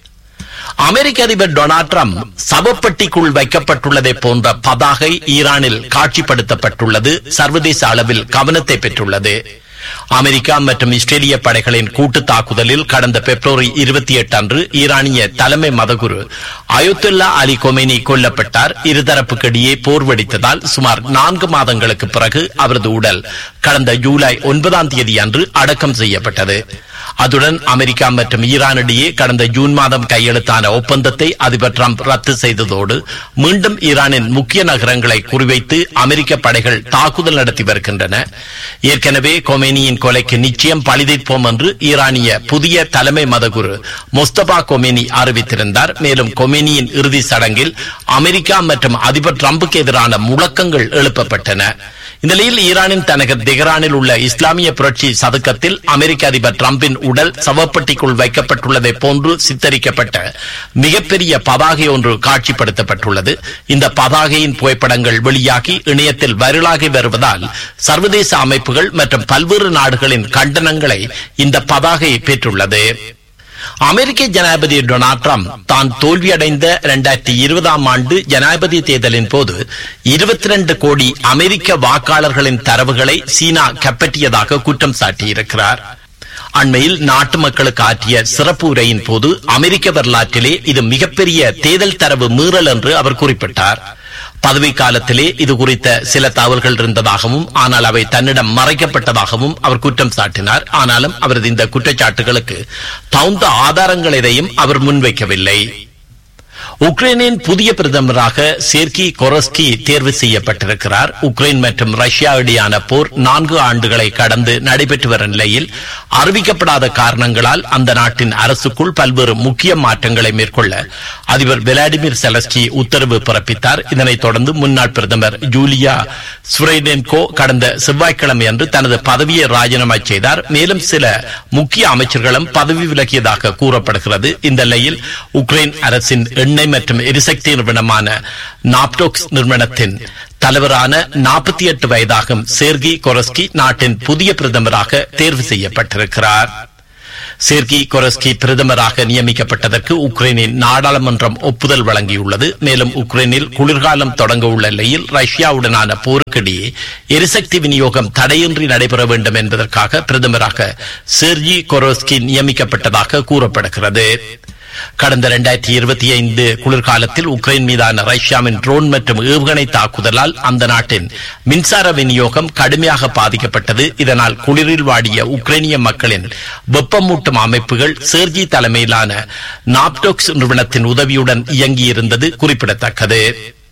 அமெரிக்க அதிபர் டொனால்ட் ட்ரம்ப் சவப்பெட்டிக்குள் வைக்கப்பட்டுள்ளதை போன்ற பதாகை ஈரானில் காட்சிப்படுத்தப்பட்டுள்ளது சர்வதேச அளவில் கவனத்தை பெற்றுள்ளது அமெரிக்கா மற்றும் இஸ்ரேலிய படைகளின் கூட்டு தாக்குதலில் கடந்த பிப்ரவரி இருபத்தி எட்டு அன்று ஈரானிய தலைமை மதகுரு அயோத்துல்லா அலி கொமேனி கொல்லப்பட்டார் இருதரப்புக்கிடையே போர் வெடித்ததால் சுமார் நான்கு மாதங்களுக்கு பிறகு அவரது உடல் கடந்த ஜூலை ஒன்பதாம் தேதி அன்று அடக்கம் செய்யப்பட்டது அதுடன் அமெரிக்கா மற்றும் ஈரானிடையே கடந்த ஜூன் மாதம் கையெழுத்தான ஒப்பந்தத்தை அதிபர் டிரம்ப் ரத்து செய்ததோடு மீண்டும் ஈரானின் முக்கிய நகரங்களை குறிவைத்து அமெரிக்க படைகள் தாக்குதல் நடத்தி வருகின்றன ஏற்கனவே கொமேனியின் கொலைக்கு நிச்சயம் பழிதீர்ப்போம் என்று ஈரானிய புதிய தலைமை மதகுரு முஸ்தபா கொமேனி அறிவித்திருந்தார் மேலும் கொமேனியின் இறுதி சடங்கில் அமெரிக்கா மற்றும் அதிபர் டிரம்புக்கு எதிரான முழக்கங்கள் எழுப்பப்பட்டன இந்நிலையில் ஈரானின் தலைநகர் தெஹ்ரானில் உள்ள இஸ்லாமிய புரட்சி சதுக்கத்தில் அமெரிக்க அதிபர் டிரம்பின் உடல் சவப்பெட்டிக்குள் வைக்கப்பட்டுள்ளதை போன்று சித்தரிக்கப்பட்ட மிகப்பெரிய பதாகை ஒன்று காட்சிப்படுத்தப்பட்டுள்ளது இந்த பதாகையின் புகைப்படங்கள் வெளியாகி இணையத்தில் வைரலாகி வருவதால் சர்வதேச அமைப்புகள் மற்றும் பல்வேறு நாடுகளின் கண்டனங்களை இந்த பதாகை பெற்றுள்ளது அமெரிக்க ஜனாதிபதி டொனால்ட் ட்ரம்ப் தான் தோல்வியடைந்த இரண்டாயிரத்தி இருபதாம் ஆண்டு ஜனாதிபதி தேர்தலின் போது இருபத்தி ரெண்டு கோடி அமெரிக்க வாக்காளர்களின் தரவுகளை சீனா கைப்பற்றியதாக குற்றம் சாட்டியிருக்கிறார் அண்மையில் நாட்டு மக்களுக்கு ஆற்றிய சிறப்பு உரையின் போது அமெரிக்க வரலாற்றிலே இது மிகப்பெரிய தேர்தல் தரவு மீறல் என்று அவர் குறிப்பிட்டார் பதவி காலத்திலே இது குறித்த சில தகவல்கள் இருந்ததாகவும் ஆனால் அவை தன்னிடம் மறைக்கப்பட்டதாகவும் அவர் குற்றம் சாட்டினார் ஆனாலும் அவரது இந்த குற்றச்சாட்டுகளுக்கு தகுந்த ஆதாரங்கள் எதையும் அவர் முன்வைக்கவில்லை உக்ரைனின் புதிய பிரதமராக சேர்கி கொரஸ்கி தேர்வு செய்யப்பட்டிருக்கிறார் உக்ரைன் மற்றும் ரஷ்யா இடையான போர் நான்கு ஆண்டுகளை கடந்து நடைபெற்று வரும் நிலையில் அறிவிக்கப்படாத காரணங்களால் அந்த நாட்டின் அரசுக்குள் பல்வேறு முக்கிய மாற்றங்களை மேற்கொள்ள அதிபர் விளாடிமிர் செலஸ்கி உத்தரவு பிறப்பித்தார் இதனைத் தொடர்ந்து முன்னாள் பிரதமர் ஜூலியா ஸ்வரைடென்கோ கடந்த செவ்வாய்க்கிழமை அன்று தனது பதவியை ராஜினாமா செய்தார் மேலும் சில முக்கிய அமைச்சர்களும் பதவி விலகியதாக கூறப்படுகிறது இந்த நிலையில் உக்ரைன் அரசின் எண்ணெய் மற்றும் எரிசக்தி நிறுவனமான நாப்டோக்ஸ் நிறுவனத்தின் தலைவரான நாற்பத்தி எட்டு வயதாகும் சேர்கி கொரஸ்கி நாட்டின் புதிய பிரதமராக தேர்வு செய்யப்பட்டிருக்கிறார் சேர்கி கொரஸ்கி பிரதமராக நியமிக்கப்பட்டதற்கு உக்ரைனின் நாடாளுமன்றம் ஒப்புதல் வழங்கியுள்ளது மேலும் உக்ரைனில் குளிர்காலம் தொடங்க உள்ள நிலையில் ரஷ்யாவுடனான போருக்கிடையே எரிசக்தி விநியோகம் தடையின்றி நடைபெற வேண்டும் என்பதற்காக பிரதமராக செர்ஜி கொரோஸ்கி நியமிக்கப்பட்டதாக கூறப்படுகிறது கடந்த இரண்டாயிரத்தி இருபத்தி ஐந்து குளிர்காலத்தில் உக்ரைன் மீதான ரஷ்யாவின் ட்ரோன் மற்றும் ஏவுகணை தாக்குதலால் அந்த நாட்டின் மின்சார விநியோகம் கடுமையாக பாதிக்கப்பட்டது இதனால் குளிரில் வாடிய உக்ரைனிய மக்களின் வெப்பமூட்டும் அமைப்புகள் சேர்ஜி தலைமையிலான நாப்டோக்ஸ் நிறுவனத்தின் உதவியுடன் இயங்கியிருந்தது குறிப்பிடத்தக்கது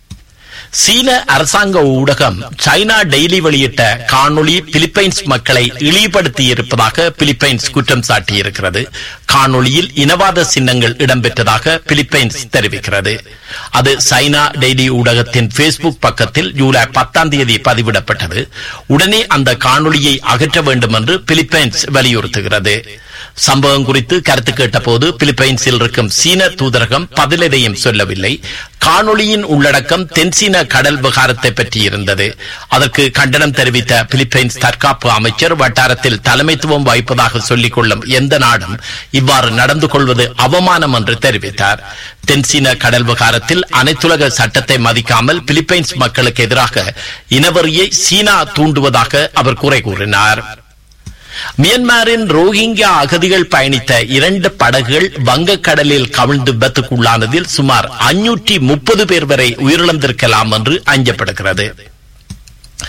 சீன அரசாங்க ஊடகம் சைனா டெய்லி வெளியிட்ட காணொளி பிலிப்பைன்ஸ் மக்களை இழிவுபடுத்தி இருப்பதாக பிலிப்பைன்ஸ் குற்றம் சாட்டியிருக்கிறது காணொளியில் இனவாத சின்னங்கள் இடம்பெற்றதாக பிலிப்பைன்ஸ் தெரிவிக்கிறது அது சைனா டெய்லி ஊடகத்தின் பேஸ்புக் பக்கத்தில் ஜூலை பத்தாம் தேதி பதிவிடப்பட்டது உடனே அந்த காணொளியை அகற்ற வேண்டும் என்று பிலிப்பைன்ஸ் வலியுறுத்துகிறது சம்பவம் குறித்து கருத்து கேட்டபோது பிலிப்பைன்ஸில் இருக்கும் சீன தூதரகம் பதில் எதையும் சொல்லவில்லை காணொளியின் உள்ளடக்கம் தென்சீன கடல் விகாரத்தை பற்றி இருந்தது அதற்கு கண்டனம் தெரிவித்த பிலிப்பைன்ஸ் தற்காப்பு அமைச்சர் வட்டாரத்தில் தலைமைத்துவம் வகிப்பதாக சொல்லிக் கொள்ளும் எந்த நாடும் இவ்வாறு நடந்து கொள்வது அவமானம் என்று தெரிவித்தார் தென்சீன கடல் விகாரத்தில் அனைத்துலக சட்டத்தை மதிக்காமல் பிலிப்பைன்ஸ் மக்களுக்கு எதிராக இனவரியை சீனா தூண்டுவதாக அவர் குறை கூறினார் மியான்மரின் ரோஹிங்கியா அகதிகள் பயணித்த இரண்டு படகுகள் வங்கக்கடலில் கவிழ்ந்து விபத்துக்குள்ளானதில் சுமார் அஞ்சூற்றி முப்பது பேர் வரை உயிரிழந்திருக்கலாம் என்று அஞ்சப்படுகிறது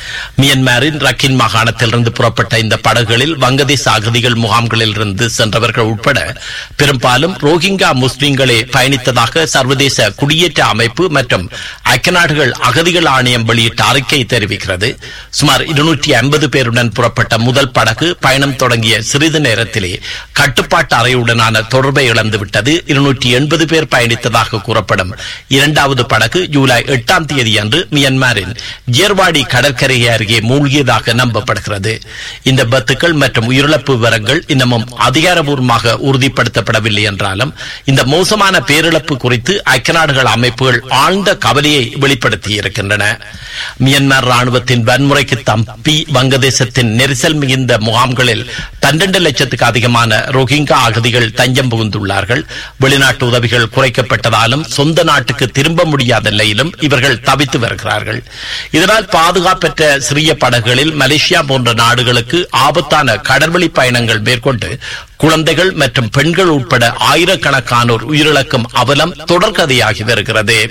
மியன்மாரின் ரக்கின் மாகாணத்திலிருந்து புறப்பட்ட இந்த படகுகளில் வங்கதேச அகதிகள் முகாம்களில் இருந்து சென்றவர்கள் உட்பட பெரும்பாலும் ரோஹிங்கா முஸ்லிம்களே பயணித்ததாக சர்வதேச குடியேற்ற அமைப்பு மற்றும் ஐக்கிய நாடுகள் அகதிகள் ஆணையம் வெளியிட்ட அறிக்கை தெரிவிக்கிறது சுமார் இருநூற்றி ஐம்பது பேருடன் புறப்பட்ட முதல் படகு பயணம் தொடங்கிய சிறிது நேரத்திலே கட்டுப்பாட்டு அறையுடனான தொடர்பை இழந்துவிட்டது இருநூற்றி எண்பது பேர் பயணித்ததாக கூறப்படும் இரண்டாவது படகு ஜூலை எட்டாம் தேதி அன்று மியன்மாரின் ஜேர்வாடி கடற்கரை அருகே மூழ்கியதாக நம்பப்படுகிறது இந்த பத்துக்கள் மற்றும் உயிரிழப்பு விவரங்கள் இன்னமும் அதிகாரபூர்வமாக உறுதிப்படுத்தப்படவில்லை என்றாலும் இந்த மோசமான பேரிழப்பு குறித்து ஐக்கிய நாடுகள் அமைப்புகள் ஆழ்ந்த கவலையை வெளிப்படுத்தி இருக்கின்றன மியன்மார் ராணுவத்தின் வன்முறைக்கு தப்பி வங்கதேசத்தின் நெரிசல் மிகுந்த முகாம்களில் பன்னிரண்டு லட்சத்துக்கு அதிகமான ரோஹிங்கா அகதிகள் தஞ்சம் புகுந்துள்ளார்கள் வெளிநாட்டு உதவிகள் குறைக்கப்பட்டதாலும் சொந்த நாட்டுக்கு திரும்ப முடியாத நிலையிலும் இவர்கள் தவித்து வருகிறார்கள் இதனால் பாதுகாப்பற்ற சிறிய படகுகளில் மலேசியா போன்ற நாடுகளுக்கு ஆபத்தான கடல்வழி பயணங்கள் மேற்கொண்டு குழந்தைகள் மற்றும் பெண்கள் உட்பட ஆயிரக்கணக்கானோர் உயிரிழக்கும் அவலம் தொடர்கதையாகி வருகிறது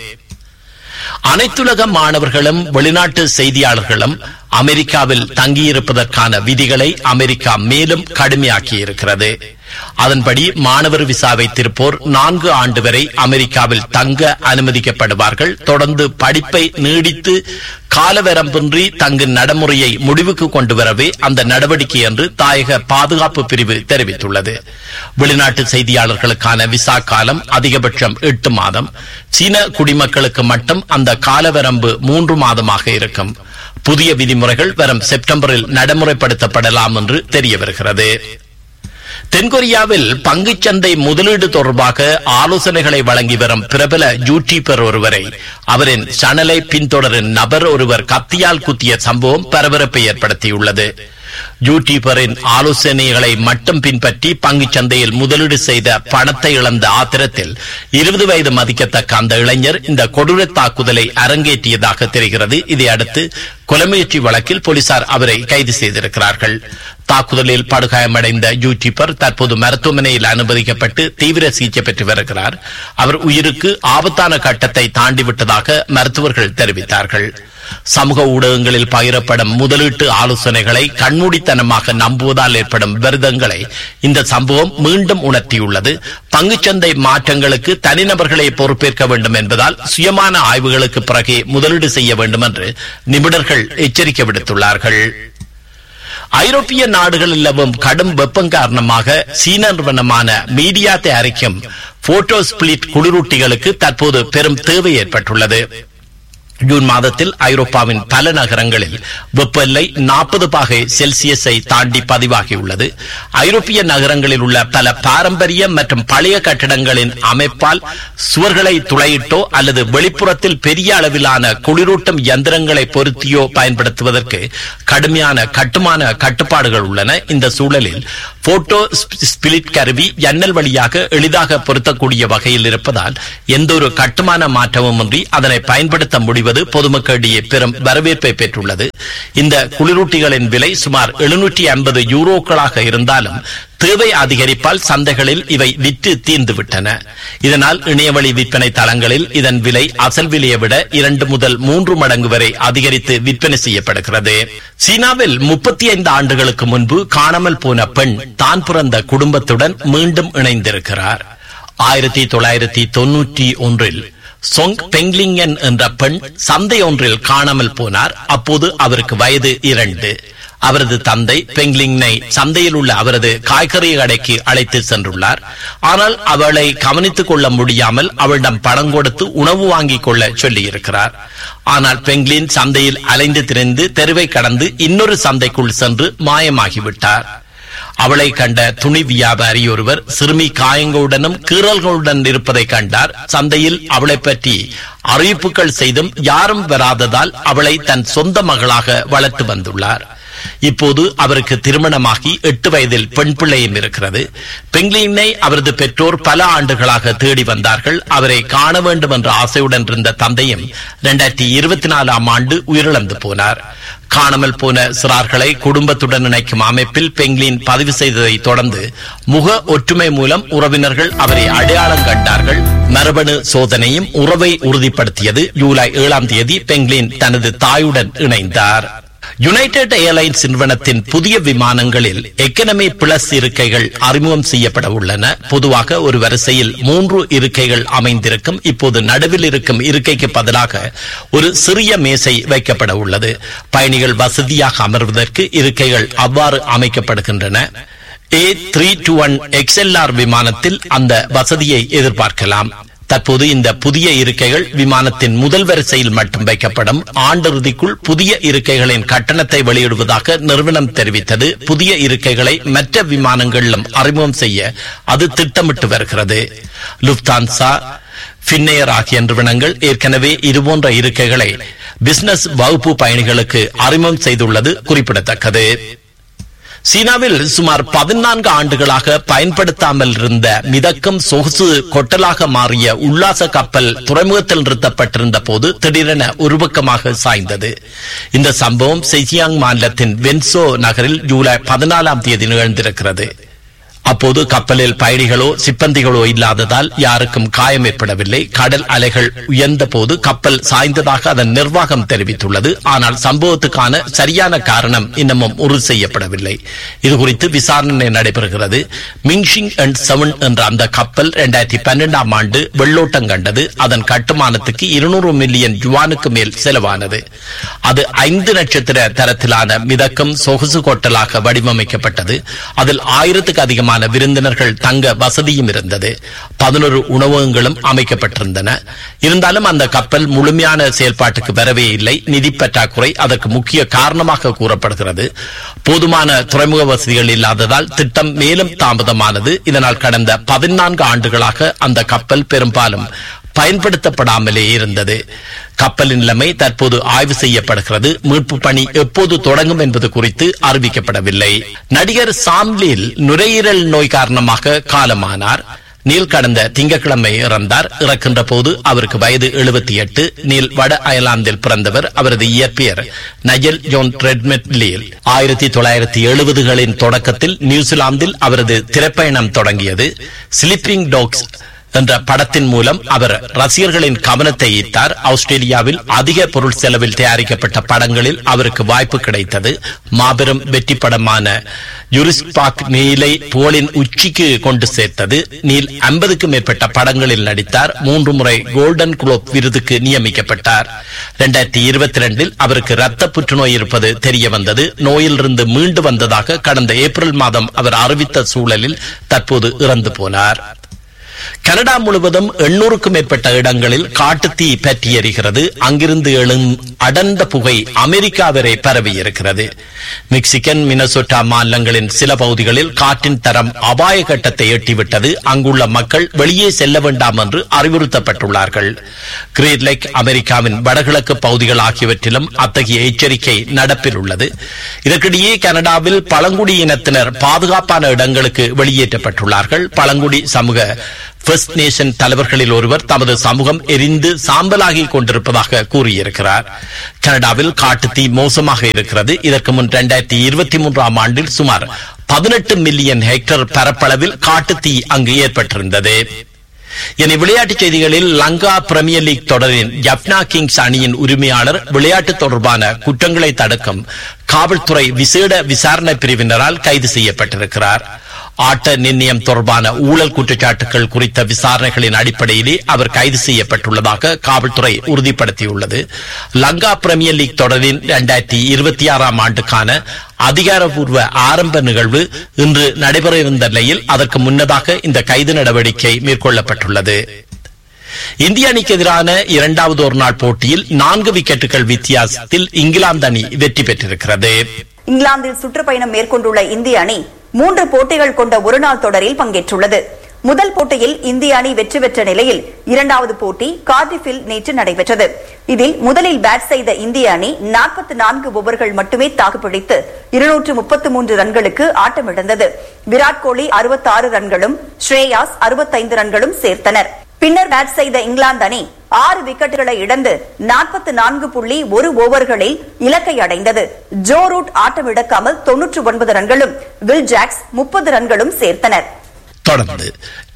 அனைத்துலக மாணவர்களும் வெளிநாட்டு செய்தியாளர்களும் அமெரிக்காவில் தங்கியிருப்பதற்கான விதிகளை அமெரிக்கா மேலும் கடுமையாக்கி இருக்கிறது அதன்படி மாணவர் விசா வைத்திருப்போர் நான்கு ஆண்டு வரை அமெரிக்காவில் தங்க அனுமதிக்கப்படுவார்கள் தொடர்ந்து படிப்பை நீடித்து காலவரம்பின்றி தங்கும் நடைமுறையை முடிவுக்கு கொண்டு வரவே அந்த நடவடிக்கை என்று தாயக பாதுகாப்பு பிரிவு தெரிவித்துள்ளது வெளிநாட்டு செய்தியாளர்களுக்கான விசா காலம் அதிகபட்சம் எட்டு மாதம் சீன குடிமக்களுக்கு மட்டும் அந்த காலவரம்பு மூன்று மாதமாக இருக்கும் புதிய விதிமுறைகள் வரும் செப்டம்பரில் நடைமுறைப்படுத்தப்படலாம் என்று தெரிய வருகிறது தென்கொரியாவில் பங்குச்சந்தை முதலீடு தொடர்பாக ஆலோசனைகளை வழங்கி வரும் பிரபல யூடியூபர் ஒருவரை அவரின் சனலை பின்தொடரும் நபர் ஒருவர் கத்தியால் குத்திய சம்பவம் பரபரப்பை ஏற்படுத்தியுள்ளது யூடியூபரின் ஆலோசனைகளை மட்டும் பின்பற்றி பங்குச் சந்தையில் முதலீடு செய்த பணத்தை இழந்த ஆத்திரத்தில் இருபது வயது மதிக்கத்தக்க அந்த இளைஞர் இந்த கொடூர தாக்குதலை அரங்கேற்றியதாக தெரிகிறது இதையடுத்து கொலைமுயற்சி வழக்கில் போலீசார் அவரை கைது செய்திருக்கிறார்கள் தாக்குதலில் படுகாயமடைந்த யூடியூபர் தற்போது மருத்துவமனையில் அனுமதிக்கப்பட்டு தீவிர சிகிச்சை பெற்று வருகிறார் அவர் உயிருக்கு ஆபத்தான கட்டத்தை தாண்டிவிட்டதாக மருத்துவர்கள் தெரிவித்தார்கள் சமூக ஊடகங்களில் பகிரப்படும் முதலீட்டு ஆலோசனைகளை கண்மூடித்தனமாக நம்புவதால் ஏற்படும் விரதங்களை இந்த சம்பவம் மீண்டும் உணர்த்தியுள்ளது பங்குச்சந்தை மாற்றங்களுக்கு தனிநபர்களை பொறுப்பேற்க வேண்டும் என்பதால் சுயமான ஆய்வுகளுக்கு பிறகே முதலீடு செய்ய வேண்டும் என்று நிபுணர்கள் எச்சரிக்கை விடுத்துள்ளார்கள் ஐரோப்பிய நாடுகளில் நிலவும் கடும் வெப்பம் காரணமாக சீன நிறுவனமான மீடியா தயாரிக்கும் போட்டோ ஸ்பிளிட் குளிரூட்டிகளுக்கு தற்போது பெரும் தேவை ஏற்பட்டுள்ளது ஜூன் மாதத்தில் ஐரோப்பாவின் பல நகரங்களில் வெப்பநிலை நாற்பது பாகை செல்சியஸை தாண்டி பதிவாகியுள்ளது ஐரோப்பிய நகரங்களில் உள்ள பல பாரம்பரிய மற்றும் பழைய கட்டிடங்களின் அமைப்பால் சுவர்களை துளையிட்டோ அல்லது வெளிப்புறத்தில் பெரிய அளவிலான குளிரூட்டும் இயந்திரங்களை பொருத்தியோ பயன்படுத்துவதற்கு கடுமையான கட்டுமான கட்டுப்பாடுகள் உள்ளன இந்த சூழலில் போட்டோ ஸ்பிளிட் கருவி ஜன்னல் வழியாக எளிதாக பொருத்தக்கூடிய வகையில் இருப்பதால் எந்த ஒரு கட்டுமான மாற்றமும் இன்றி அதனை பயன்படுத்த முடிவது பொதுமக்களிடையே பெரும் வரவேற்பை பெற்றுள்ளது இந்த குளிரூட்டிகளின் விலை சுமார் எழுநூற்றி ஐம்பது யூரோக்களாக இருந்தாலும் தேவை அதிகரிப்பால் சந்தைகளில் இவை விற்று தீர்ந்துவிட்டன இதனால் இணையவழி விற்பனை தளங்களில் இதன் விலை அசல் விலையை விட இரண்டு முதல் மூன்று மடங்கு வரை அதிகரித்து விற்பனை செய்யப்படுகிறது சீனாவில் முப்பத்தி ஐந்து ஆண்டுகளுக்கு முன்பு காணாமல் போன பெண் தான் பிறந்த குடும்பத்துடன் மீண்டும் இணைந்திருக்கிறார் ஆயிரத்தி தொள்ளாயிரத்தி தொன்னூற்றி ஒன்றில் சொங் பெங்லிங்கன் என்ற பெண் சந்தை ஒன்றில் காணாமல் போனார் அப்போது அவருக்கு வயது இரண்டு அவரது தந்தை பெங்லிங்கை சந்தையில் உள்ள அவரது காய்கறி கடைக்கு அழைத்து சென்றுள்ளார் ஆனால் அவளை கவனித்துக் கொள்ள முடியாமல் அவளிடம் பணம் கொடுத்து உணவு வாங்கிக் கொள்ள சொல்லியிருக்கிறார் ஆனால் பெங்லின் சந்தையில் அலைந்து திரிந்து தெருவை கடந்து இன்னொரு சந்தைக்குள் சென்று மாயமாகிவிட்டார் அவளை கண்ட துணி வியாபாரி ஒருவர் சிறுமி காயங்களுடனும் கீறல்களுடன் இருப்பதை கண்டார் சந்தையில் அவளை பற்றி அறிவிப்புகள் செய்தும் யாரும் வராததால் அவளை தன் சொந்த மகளாக வளர்த்து வந்துள்ளார் இப்போது அவருக்கு திருமணமாகி எட்டு வயதில் பெண் பிள்ளையும் இருக்கிறது பெங்லினை அவரது பெற்றோர் பல ஆண்டுகளாக தேடி வந்தார்கள் அவரை காண வேண்டும் என்ற ஆசையுடன் இருந்த தந்தையும் இரண்டாயிரத்தி இருபத்தி நாலாம் ஆண்டு உயிரிழந்து போனார் காணாமல் போன சிறார்களை குடும்பத்துடன் இணைக்கும் அமைப்பில் பெங்லின் பதிவு செய்ததை தொடர்ந்து முக ஒற்றுமை மூலம் உறவினர்கள் அவரை அடையாளம் கண்டார்கள் மரபணு சோதனையும் உறவை உறுதிப்படுத்தியது ஜூலை ஏழாம் தேதி பெங்லின் தனது தாயுடன் இணைந்தார் யுனைடெட் ஏர்லைன்ஸ் நிறுவனத்தின் புதிய விமானங்களில் எக்கனமி பிளஸ் இருக்கைகள் அறிமுகம் செய்யப்பட உள்ளன பொதுவாக ஒரு வரிசையில் மூன்று இருக்கைகள் அமைந்திருக்கும் இப்போது நடுவில் இருக்கும் இருக்கைக்கு பதிலாக ஒரு சிறிய மேசை வைக்கப்பட உள்ளது பயணிகள் வசதியாக அமர்வதற்கு இருக்கைகள் அவ்வாறு அமைக்கப்படுகின்றன A three two one XLR விமானத்தில் அந்த வசதியை எதிர்பார்க்கலாம் தற்போது இந்த புதிய இருக்கைகள் விமானத்தின் முதல் வரிசையில் மட்டும் வைக்கப்படும் ஆண்டிறுதிக்குள் புதிய இருக்கைகளின் கட்டணத்தை வெளியிடுவதாக நிறுவனம் தெரிவித்தது புதிய இருக்கைகளை மற்ற விமானங்களிலும் அறிமுகம் செய்ய அது திட்டமிட்டு வருகிறது லுப்தான்சா பின்னேயர் ஆகிய நிறுவனங்கள் ஏற்கனவே இதுபோன்ற இருக்கைகளை பிசினஸ் வகுப்பு பயணிகளுக்கு அறிமுகம் செய்துள்ளது குறிப்பிடத்தக்கது சீனாவில் சுமார் பதினான்கு ஆண்டுகளாக பயன்படுத்தாமல் இருந்த மிதக்கும் சொகுசு கொட்டலாக மாறிய உல்லாச கப்பல் துறைமுகத்தில் நிறுத்தப்பட்டிருந்த போது திடீரென ஒருபக்கமாக சாய்ந்தது இந்த சம்பவம் செஜியாங் மாநிலத்தின் வென்சோ நகரில் ஜூலை பதினாலாம் தேதி நிகழ்ந்திருக்கிறது அப்போது கப்பலில் பயணிகளோ சிப்பந்திகளோ இல்லாததால் யாருக்கும் காயம் ஏற்படவில்லை கடல் அலைகள் உயர்ந்த போது கப்பல் சாய்ந்ததாக அதன் நிர்வாகம் தெரிவித்துள்ளது ஆனால் சம்பவத்துக்கான சரியான காரணம் இன்னமும் உறுதி செய்யப்படவில்லை இதுகுறித்து விசாரணை நடைபெறுகிறது மிங்ஷிங் அண்ட் செவன் என்ற அந்த கப்பல் இரண்டாயிரத்தி பன்னெண்டாம் ஆண்டு வெள்ளோட்டம் கண்டது அதன் கட்டுமானத்துக்கு இருநூறு மில்லியன் யுவானுக்கு மேல் செலவானது அது ஐந்து நட்சத்திர தரத்திலான மிதக்கும் சொகுசு கொட்டலாக வடிவமைக்கப்பட்டது அதில் ஆயிரத்துக்கு அதிகமான விருந்தினர்கள் தங்க வசதியும் இருந்தது பதினொரு உணவகங்களும் அமைக்கப்பட்டிருந்தன இருந்தாலும் அந்த கப்பல் முழுமையான செயல்பாட்டுக்கு வரவே இல்லை நிதி பற்றாக்குறை அதற்கு முக்கிய காரணமாக கூறப்படுகிறது போதுமான துறைமுக வசதிகள் இல்லாததால் திட்டம் மேலும் தாமதமானது இதனால் கடந்த பதினான்கு ஆண்டுகளாக அந்த கப்பல் பெரும்பாலும் பயன்படுத்தப்படாமலே இருந்தது கப்பலின் நிலைமை தற்போது ஆய்வு செய்யப்படுகிறது மீட்பு பணி எப்போது தொடங்கும் என்பது குறித்து அறிவிக்கப்படவில்லை நடிகர் சாம்லில் நுரையீரல் நோய் காரணமாக காலமானார் நீல் கடந்த திங்கட்கிழமை இறந்தார் இறக்கின்ற போது அவருக்கு வயது எழுபத்தி எட்டு நீல் வட அயர்லாந்தில் பிறந்தவர் அவரது இயற்பெயர் நஜல் ஜோன் ரெட்மெட் லீல் ஆயிரத்தி தொள்ளாயிரத்தி எழுபதுகளின் தொடக்கத்தில் நியூசிலாந்தில் அவரது திரைப்பயணம் தொடங்கியது ஸ்லிப்பிங் டாக்ஸ் என்ற படத்தின் மூலம் அவர் ரசிகர்களின் கவனத்தை ஈர்த்தார் ஆஸ்திரேலியாவில் அதிக பொருள் செலவில் தயாரிக்கப்பட்ட படங்களில் அவருக்கு வாய்ப்பு கிடைத்தது மாபெரும் வெற்றி படமான யுரிஸ்பாக் நீலை புகழின் உச்சிக்கு கொண்டு சேர்த்தது நீல் ஐம்பதுக்கும் மேற்பட்ட படங்களில் நடித்தார் மூன்று முறை கோல்டன் குளோப் விருதுக்கு நியமிக்கப்பட்டார் இரண்டாயிரத்தி இருபத்தி ரெண்டில் அவருக்கு ரத்த புற்றுநோய் இருப்பது தெரிய வந்தது நோயிலிருந்து மீண்டு வந்ததாக கடந்த ஏப்ரல் மாதம் அவர் அறிவித்த சூழலில் தற்போது இறந்து போனார் கனடா முழுவதும் எண்ணூறுக்கும் மேற்பட்ட இடங்களில் காட்டுத்தீ பற்றி எரிகிறது அங்கிருந்து எழும் அடர்ந்த புகை அமெரிக்கா வரை பரவி இருக்கிறது மெக்சிகன் மினசோட்டா மாநிலங்களின் சில பகுதிகளில் காற்றின் தரம் அபாய கட்டத்தை எட்டிவிட்டது அங்குள்ள மக்கள் வெளியே செல்ல வேண்டாம் என்று அறிவுறுத்தப்பட்டுள்ளார்கள் கிரேட் லேக் அமெரிக்காவின் வடகிழக்கு பகுதிகள் ஆகியவற்றிலும் அத்தகைய எச்சரிக்கை நடப்பில் உள்ளது இதற்கிடையே கனடாவில் பழங்குடி இனத்தினர் பாதுகாப்பான இடங்களுக்கு வெளியேற்றப்பட்டுள்ளார்கள் பழங்குடி சமூக ஃபர்ஸ்ட் நேஷன் தலைவர்களில் ஒருவர் தமது சமூகம் எரிந்து சாம்பலாகி கொண்டிருப்பதாக கூறியிருக்கிறார் கனடாவில் காட்டுத்தீ மோசமாக இருக்கிறது இதற்கு முன் இரண்டாயிரத்தி இருபத்தி மூன்றாம் ஆண்டில் சுமார் பதினெட்டு மில்லியன் ஹெக்டர் பரப்பளவில் காட்டுத்தீ அங்கு ஏற்பட்டிருந்தது இனி விளையாட்டுச் செய்திகளில் லங்கா பிரீமியர் லீக் தொடரின் ஜப்னா கிங்ஸ் அணியின் உரிமையாளர் விளையாட்டு தொடர்பான குற்றங்களை தடுக்கும் காவல்துறை விசேட விசாரணை பிரிவினரால் கைது செய்யப்பட்டிருக்கிறார் ஆட்ட நிர்ணயம் தொடர்பான ஊழல் குற்றச்சாட்டுகள் குறித்த விசாரணைகளின் அடிப்படையிலே அவர் கைது செய்யப்பட்டுள்ளதாக காவல்துறை உறுதிப்படுத்தியுள்ளது லங்கா பிரீமியர் லீக் தொடரின் இரண்டாயிரத்தி இருபத்தி ஆறாம் ஆண்டுக்கான அதிகாரப்பூர்வ ஆரம்ப நிகழ்வு இன்று நடைபெற இருந்த நிலையில் அதற்கு முன்னதாக இந்த கைது நடவடிக்கை மேற்கொள்ளப்பட்டுள்ளது இந்திய அணிக்கு எதிரான இரண்டாவது ஒருநாள் போட்டியில் நான்கு விக்கெட்டுகள் வித்தியாசத்தில் இங்கிலாந்து அணி வெற்றி பெற்றிருக்கிறது இங்கிலாந்தில் சுற்றுப்பயணம் மேற்கொண்டுள்ள இந்திய அணி மூன்று போட்டிகள் கொண்ட ஒருநாள் தொடரில் பங்கேற்றுள்ளது முதல் போட்டியில் இந்திய அணி வெற்றி பெற்ற நிலையில் இரண்டாவது போட்டி கார்டிஃபில் நேற்று நடைபெற்றது இதில் முதலில் பேட் செய்த இந்திய அணி நாற்பத்தி நான்கு ஓவர்கள் மட்டுமே தாக்குப்பிடித்து இருநூற்று முப்பத்து மூன்று ரன்களுக்கு ஆட்டமிழந்தது விராட் கோலி அறுபத்தாறு ரன்களும் ஸ்ரேயாஸ் அறுபத்தைந்து ரன்களும் சேர்த்தனர் பின்னர் பேட் செய்த இங்கிலாந்து அணி ஆறு விக்கெட்டுகளை இழந்து நாற்பத்தி நான்கு புள்ளி ஒரு ஓவர்களில் இலக்கை அடைந்தது ஜோ ரூட் ஆட்டமிழக்காமல் தொன்னூற்று ஒன்பது ரன்களும் வில் ஜாக்ஸ் முப்பது ரன்களும் சேர்த்தனர் தொடர்ந்து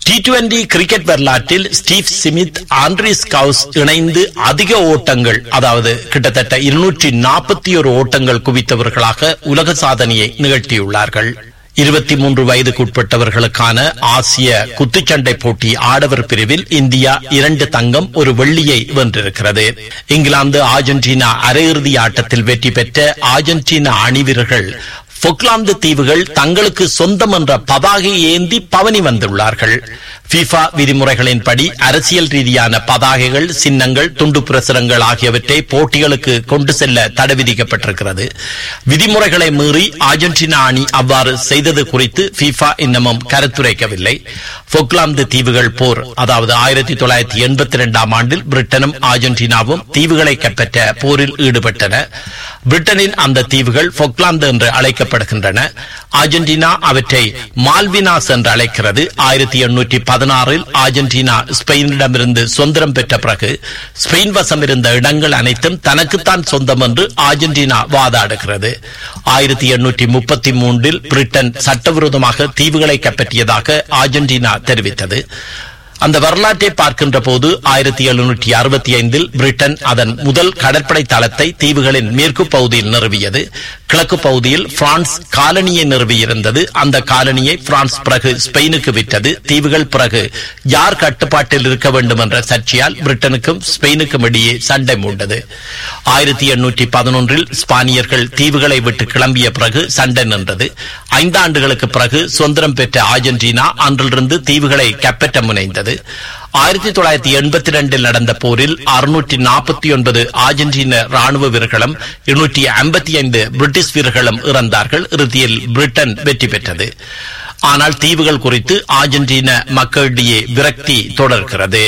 டி டுவெண்டி கிரிக்கெட் வரலாற்றில் ஸ்டீவ் சிமித் ஆண்ட்ரிஸ் கவுஸ் இணைந்து அதிக ஓட்டங்கள் அதாவது கிட்டத்தட்ட இருநூற்றி நாற்பத்தி ஒரு ஓட்டங்கள் குவித்தவர்களாக உலக சாதனையை நிகழ்த்தியுள்ளார்கள் இருபத்தி மூன்று வயதுக்குட்பட்டவர்களுக்கான ஆசிய குத்துச்சண்டை போட்டி ஆடவர் பிரிவில் இந்தியா இரண்டு தங்கம் ஒரு வெள்ளியை வென்றிருக்கிறது இங்கிலாந்து அர்ஜென்டினா அரையிறுதி ஆட்டத்தில் வெற்றி பெற்ற அர்ஜென்டினா அணி வீரர்கள் பொக்லாந்து தீவுகள் தங்களுக்கு சொந்தம் என்ற பதாகை ஏந்தி பவனி வந்துள்ளார்கள் பிஃபா விதிமுறைகளின்படி அரசியல் ரீதியான பதாகைகள் சின்னங்கள் துண்டு பிரசுரங்கள் ஆகியவற்றை போட்டிகளுக்கு கொண்டு செல்ல தடை விதிக்கப்பட்டிருக்கிறது விதிமுறைகளை மீறி அர்ஜென்டினா அணி அவ்வாறு செய்தது குறித்து பிஃபா இன்னமும் கருத்துரைக்கவில்லை பொக்லாந்து தீவுகள் போர் அதாவது ஆயிரத்தி தொள்ளாயிரத்தி எண்பத்தி இரண்டாம் ஆண்டில் பிரிட்டனும் அர்ஜென்டினாவும் தீவுகளை கைப்பற்ற போரில் ஈடுபட்டன பிரிட்டனின் அந்த தீவுகள் பொக்லாந்து என்று அழைக்கப்படுகின்றன அர்ஜென்டினா அவற்றை மால்வினாஸ் என்று அழைக்கிறது ஆயிரத்தி எண்ணூற்றி பதினாறில் அர்ஜென்டினா ஸ்பெயினிடமிருந்து சுதந்திரம் பெற்ற பிறகு ஸ்பெயின் வசம் இருந்த இடங்கள் அனைத்தும் தனக்குத்தான் சொந்தம் என்று அர்ஜென்டினா வாதாடுகிறது ஆயிரத்தி எண்ணூற்றி முப்பத்தி மூன்றில் பிரிட்டன் சட்டவிரோதமாக தீவுகளை கைப்பற்றியதாக அர்ஜென்டினா தெரிவித்தது அந்த வரலாற்றை பார்க்கின்ற போது ஆயிரத்தி எழுநூற்றி அறுபத்தி ஐந்தில் பிரிட்டன் அதன் முதல் கடற்படை தளத்தை தீவுகளின் மேற்கு பகுதியில் நிறுவியது கிழக்கு பகுதியில் பிரான்ஸ் காலனியை நிறுவியிருந்தது அந்த காலனியை பிரான்ஸ் பிறகு ஸ்பெயினுக்கு விற்றது தீவுகள் பிறகு யார் கட்டுப்பாட்டில் இருக்க வேண்டும் என்ற சர்ச்சையால் பிரிட்டனுக்கும் ஸ்பெயினுக்கும் இடையே சண்டை மூண்டது ஆயிரத்தி எண்ணூற்றி பதினொன்றில் ஸ்பானியர்கள் தீவுகளை விட்டு கிளம்பிய பிறகு சண்டை நின்றது ஐந்தாண்டுகளுக்கு பிறகு சுதந்திரம் பெற்ற அர்ஜென்டினா அன்றிலிருந்து தீவுகளை கைப்பற்ற முனைந்தது ஆயிரத்தி தொள்ளாயிரத்தி எண்பத்தி ரெண்டில் நடந்த போரில் அறுநூற்றி நாற்பத்தி ஒன்பது அர்ஜென்டின ராணுவ வீரர்களும் இருநூற்றி ஐம்பத்தி ஐந்து பிரிட்டிஷ் வீரர்களும் இறந்தார்கள் இறுதியில் பிரிட்டன் வெற்றி பெற்றது ஆனால் தீவுகள் குறித்து அர்ஜென்டின மக்களிடையே விரக்தி தொடர்கிறது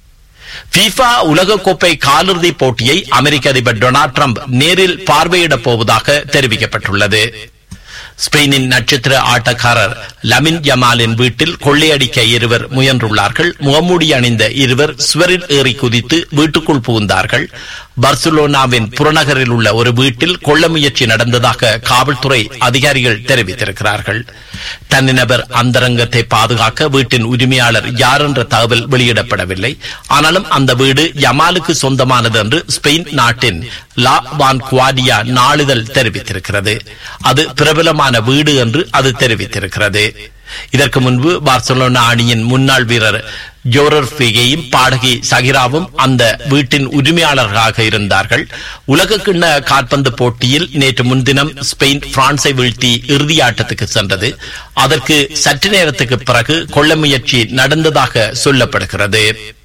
FIFA உலகக்கோப்பை காலிறுதி போட்டியை அமெரிக்க அதிபர் டொனால்ட் ட்ரம்ப் நேரில் பார்வையிடப் போவதாக தெரிவிக்கப்பட்டுள்ளது ஸ்பெயினின் நட்சத்திர ஆட்டக்காரர் லமின் ஜமாலின் வீட்டில் கொள்ளையடிக்க இருவர் முயன்றுள்ளார்கள் முகமூடி அணிந்த இருவர் சுவரில் ஏறி குதித்து வீட்டுக்குள் புகுந்தார்கள் பர்சுலோனாவின் புறநகரில் உள்ள ஒரு வீட்டில் கொள்ள முயற்சி நடந்ததாக காவல்துறை அதிகாரிகள் தெரிவித்திருக்கிறார்கள் தனிநபர் அந்தரங்கத்தை பாதுகாக்க வீட்டின் உரிமையாளர் யார் என்ற தகவல் வெளியிடப்படவில்லை ஆனாலும் அந்த வீடு யமாலுக்கு சொந்தமானது என்று ஸ்பெயின் நாட்டின் லா வான் குவாடியா நாளிதழ் தெரிவித்திருக்கிறது அது பிரபலமான வீடு என்று அது தெரிவித்திருக்கிறது இதற்கு முன்பு பார்சலோனா அணியின் முன்னாள் வீரர் ஜோரர் ஃபிகேயும் பாடகி சகிராவும் அந்த வீட்டின் உரிமையாளர்களாக இருந்தார்கள் உலக கிண்ண காற்பந்து போட்டியில் நேற்று முன்தினம் ஸ்பெயின் பிரான்சை வீழ்த்தி இறுதி ஆட்டத்துக்கு சென்றது அதற்கு சற்று நேரத்துக்கு பிறகு கொள்ள முயற்சி நடந்ததாக சொல்லப்படுகிறது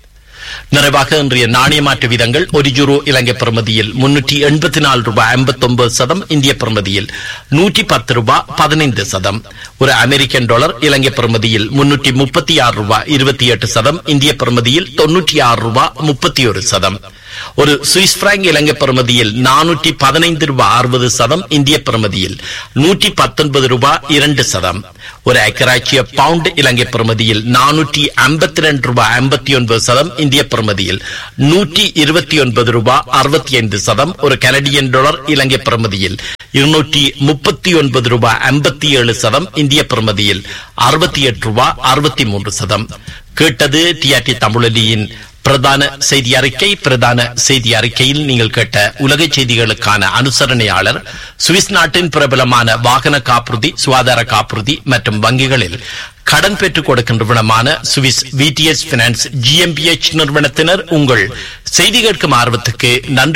நிறைவாக இன்றைய நாணய மாற்று வீதங்கள் ஒரு யூரோ இலங்கை பிரமதியில் முன்னூற்றி எண்பத்தி நாலு ரூபாய் ஐம்பத்தி ஒன்பது சதம் இந்திய பிரமதியில் நூற்றி பத்து ரூபாய் பதினைந்து சதம் ஒரு அமெரிக்கன் டாலர் இலங்கை பிரமதியில் முன்னூற்றி முப்பத்தி ஆறு ரூபாய் இருபத்தி எட்டு சதம் இந்திய பிரமதியில் தொன்னூற்றி ஆறு ரூபாய் முப்பத்தி ஒரு சதம் ஒரு சுவிஸ் பிராங்க் இலங்கை பிரமதியில் நானூற்றி பதினைந்து ரூபாய் அறுபது சதம் இந்திய பிரமதியில் நூற்றி பத்தொன்பது ரூபாய் இரண்டு சதம் ஒரு ஐக்கராட்சிய பவுண்ட் இலங்கை பிரமதியில் நானூற்றி ஐம்பத்தி ரெண்டு ரூபாய் ஐம்பத்தி ஒன்பது சதம் இந்திய பிரமதியில் நூற்றி இருபத்தி ஒன்பது ரூபாய் அறுபத்தி ஐந்து சதம் ஒரு கனடியன் டாலர் இலங்கை பிரமதியில் இருநூற்றி முப்பத்தி ஒன்பது ரூபாய் ஐம்பத்தி ஏழு சதம் இந்திய பிரமதியில் அறுபத்தி எட்டு ரூபாய் அறுபத்தி மூன்று சதம் கேட்டது டிஆர்டி தமிழொலியின் பிரதான செய்தி அறிக்கை பிரதான செய்தி அறிக்கையில் நீங்கள் கேட்ட உலக செய்திகளுக்கான அனுசரணையாளர் சுவிஸ் நாட்டின் பிரபலமான வாகன காப்புறுதி சுகாதார காப்புறுதி மற்றும் வங்கிகளில் கடன் பெற்றுக் கொடுக்கின்றவனமான சுவிஸ் விடிஎஸ் பினான்ஸ் ஜிஎம்பிஎச் நிறுவனத்தினர் உங்கள் செய்தி கேட்கும் ஆர்வத்துக்கு நன்றி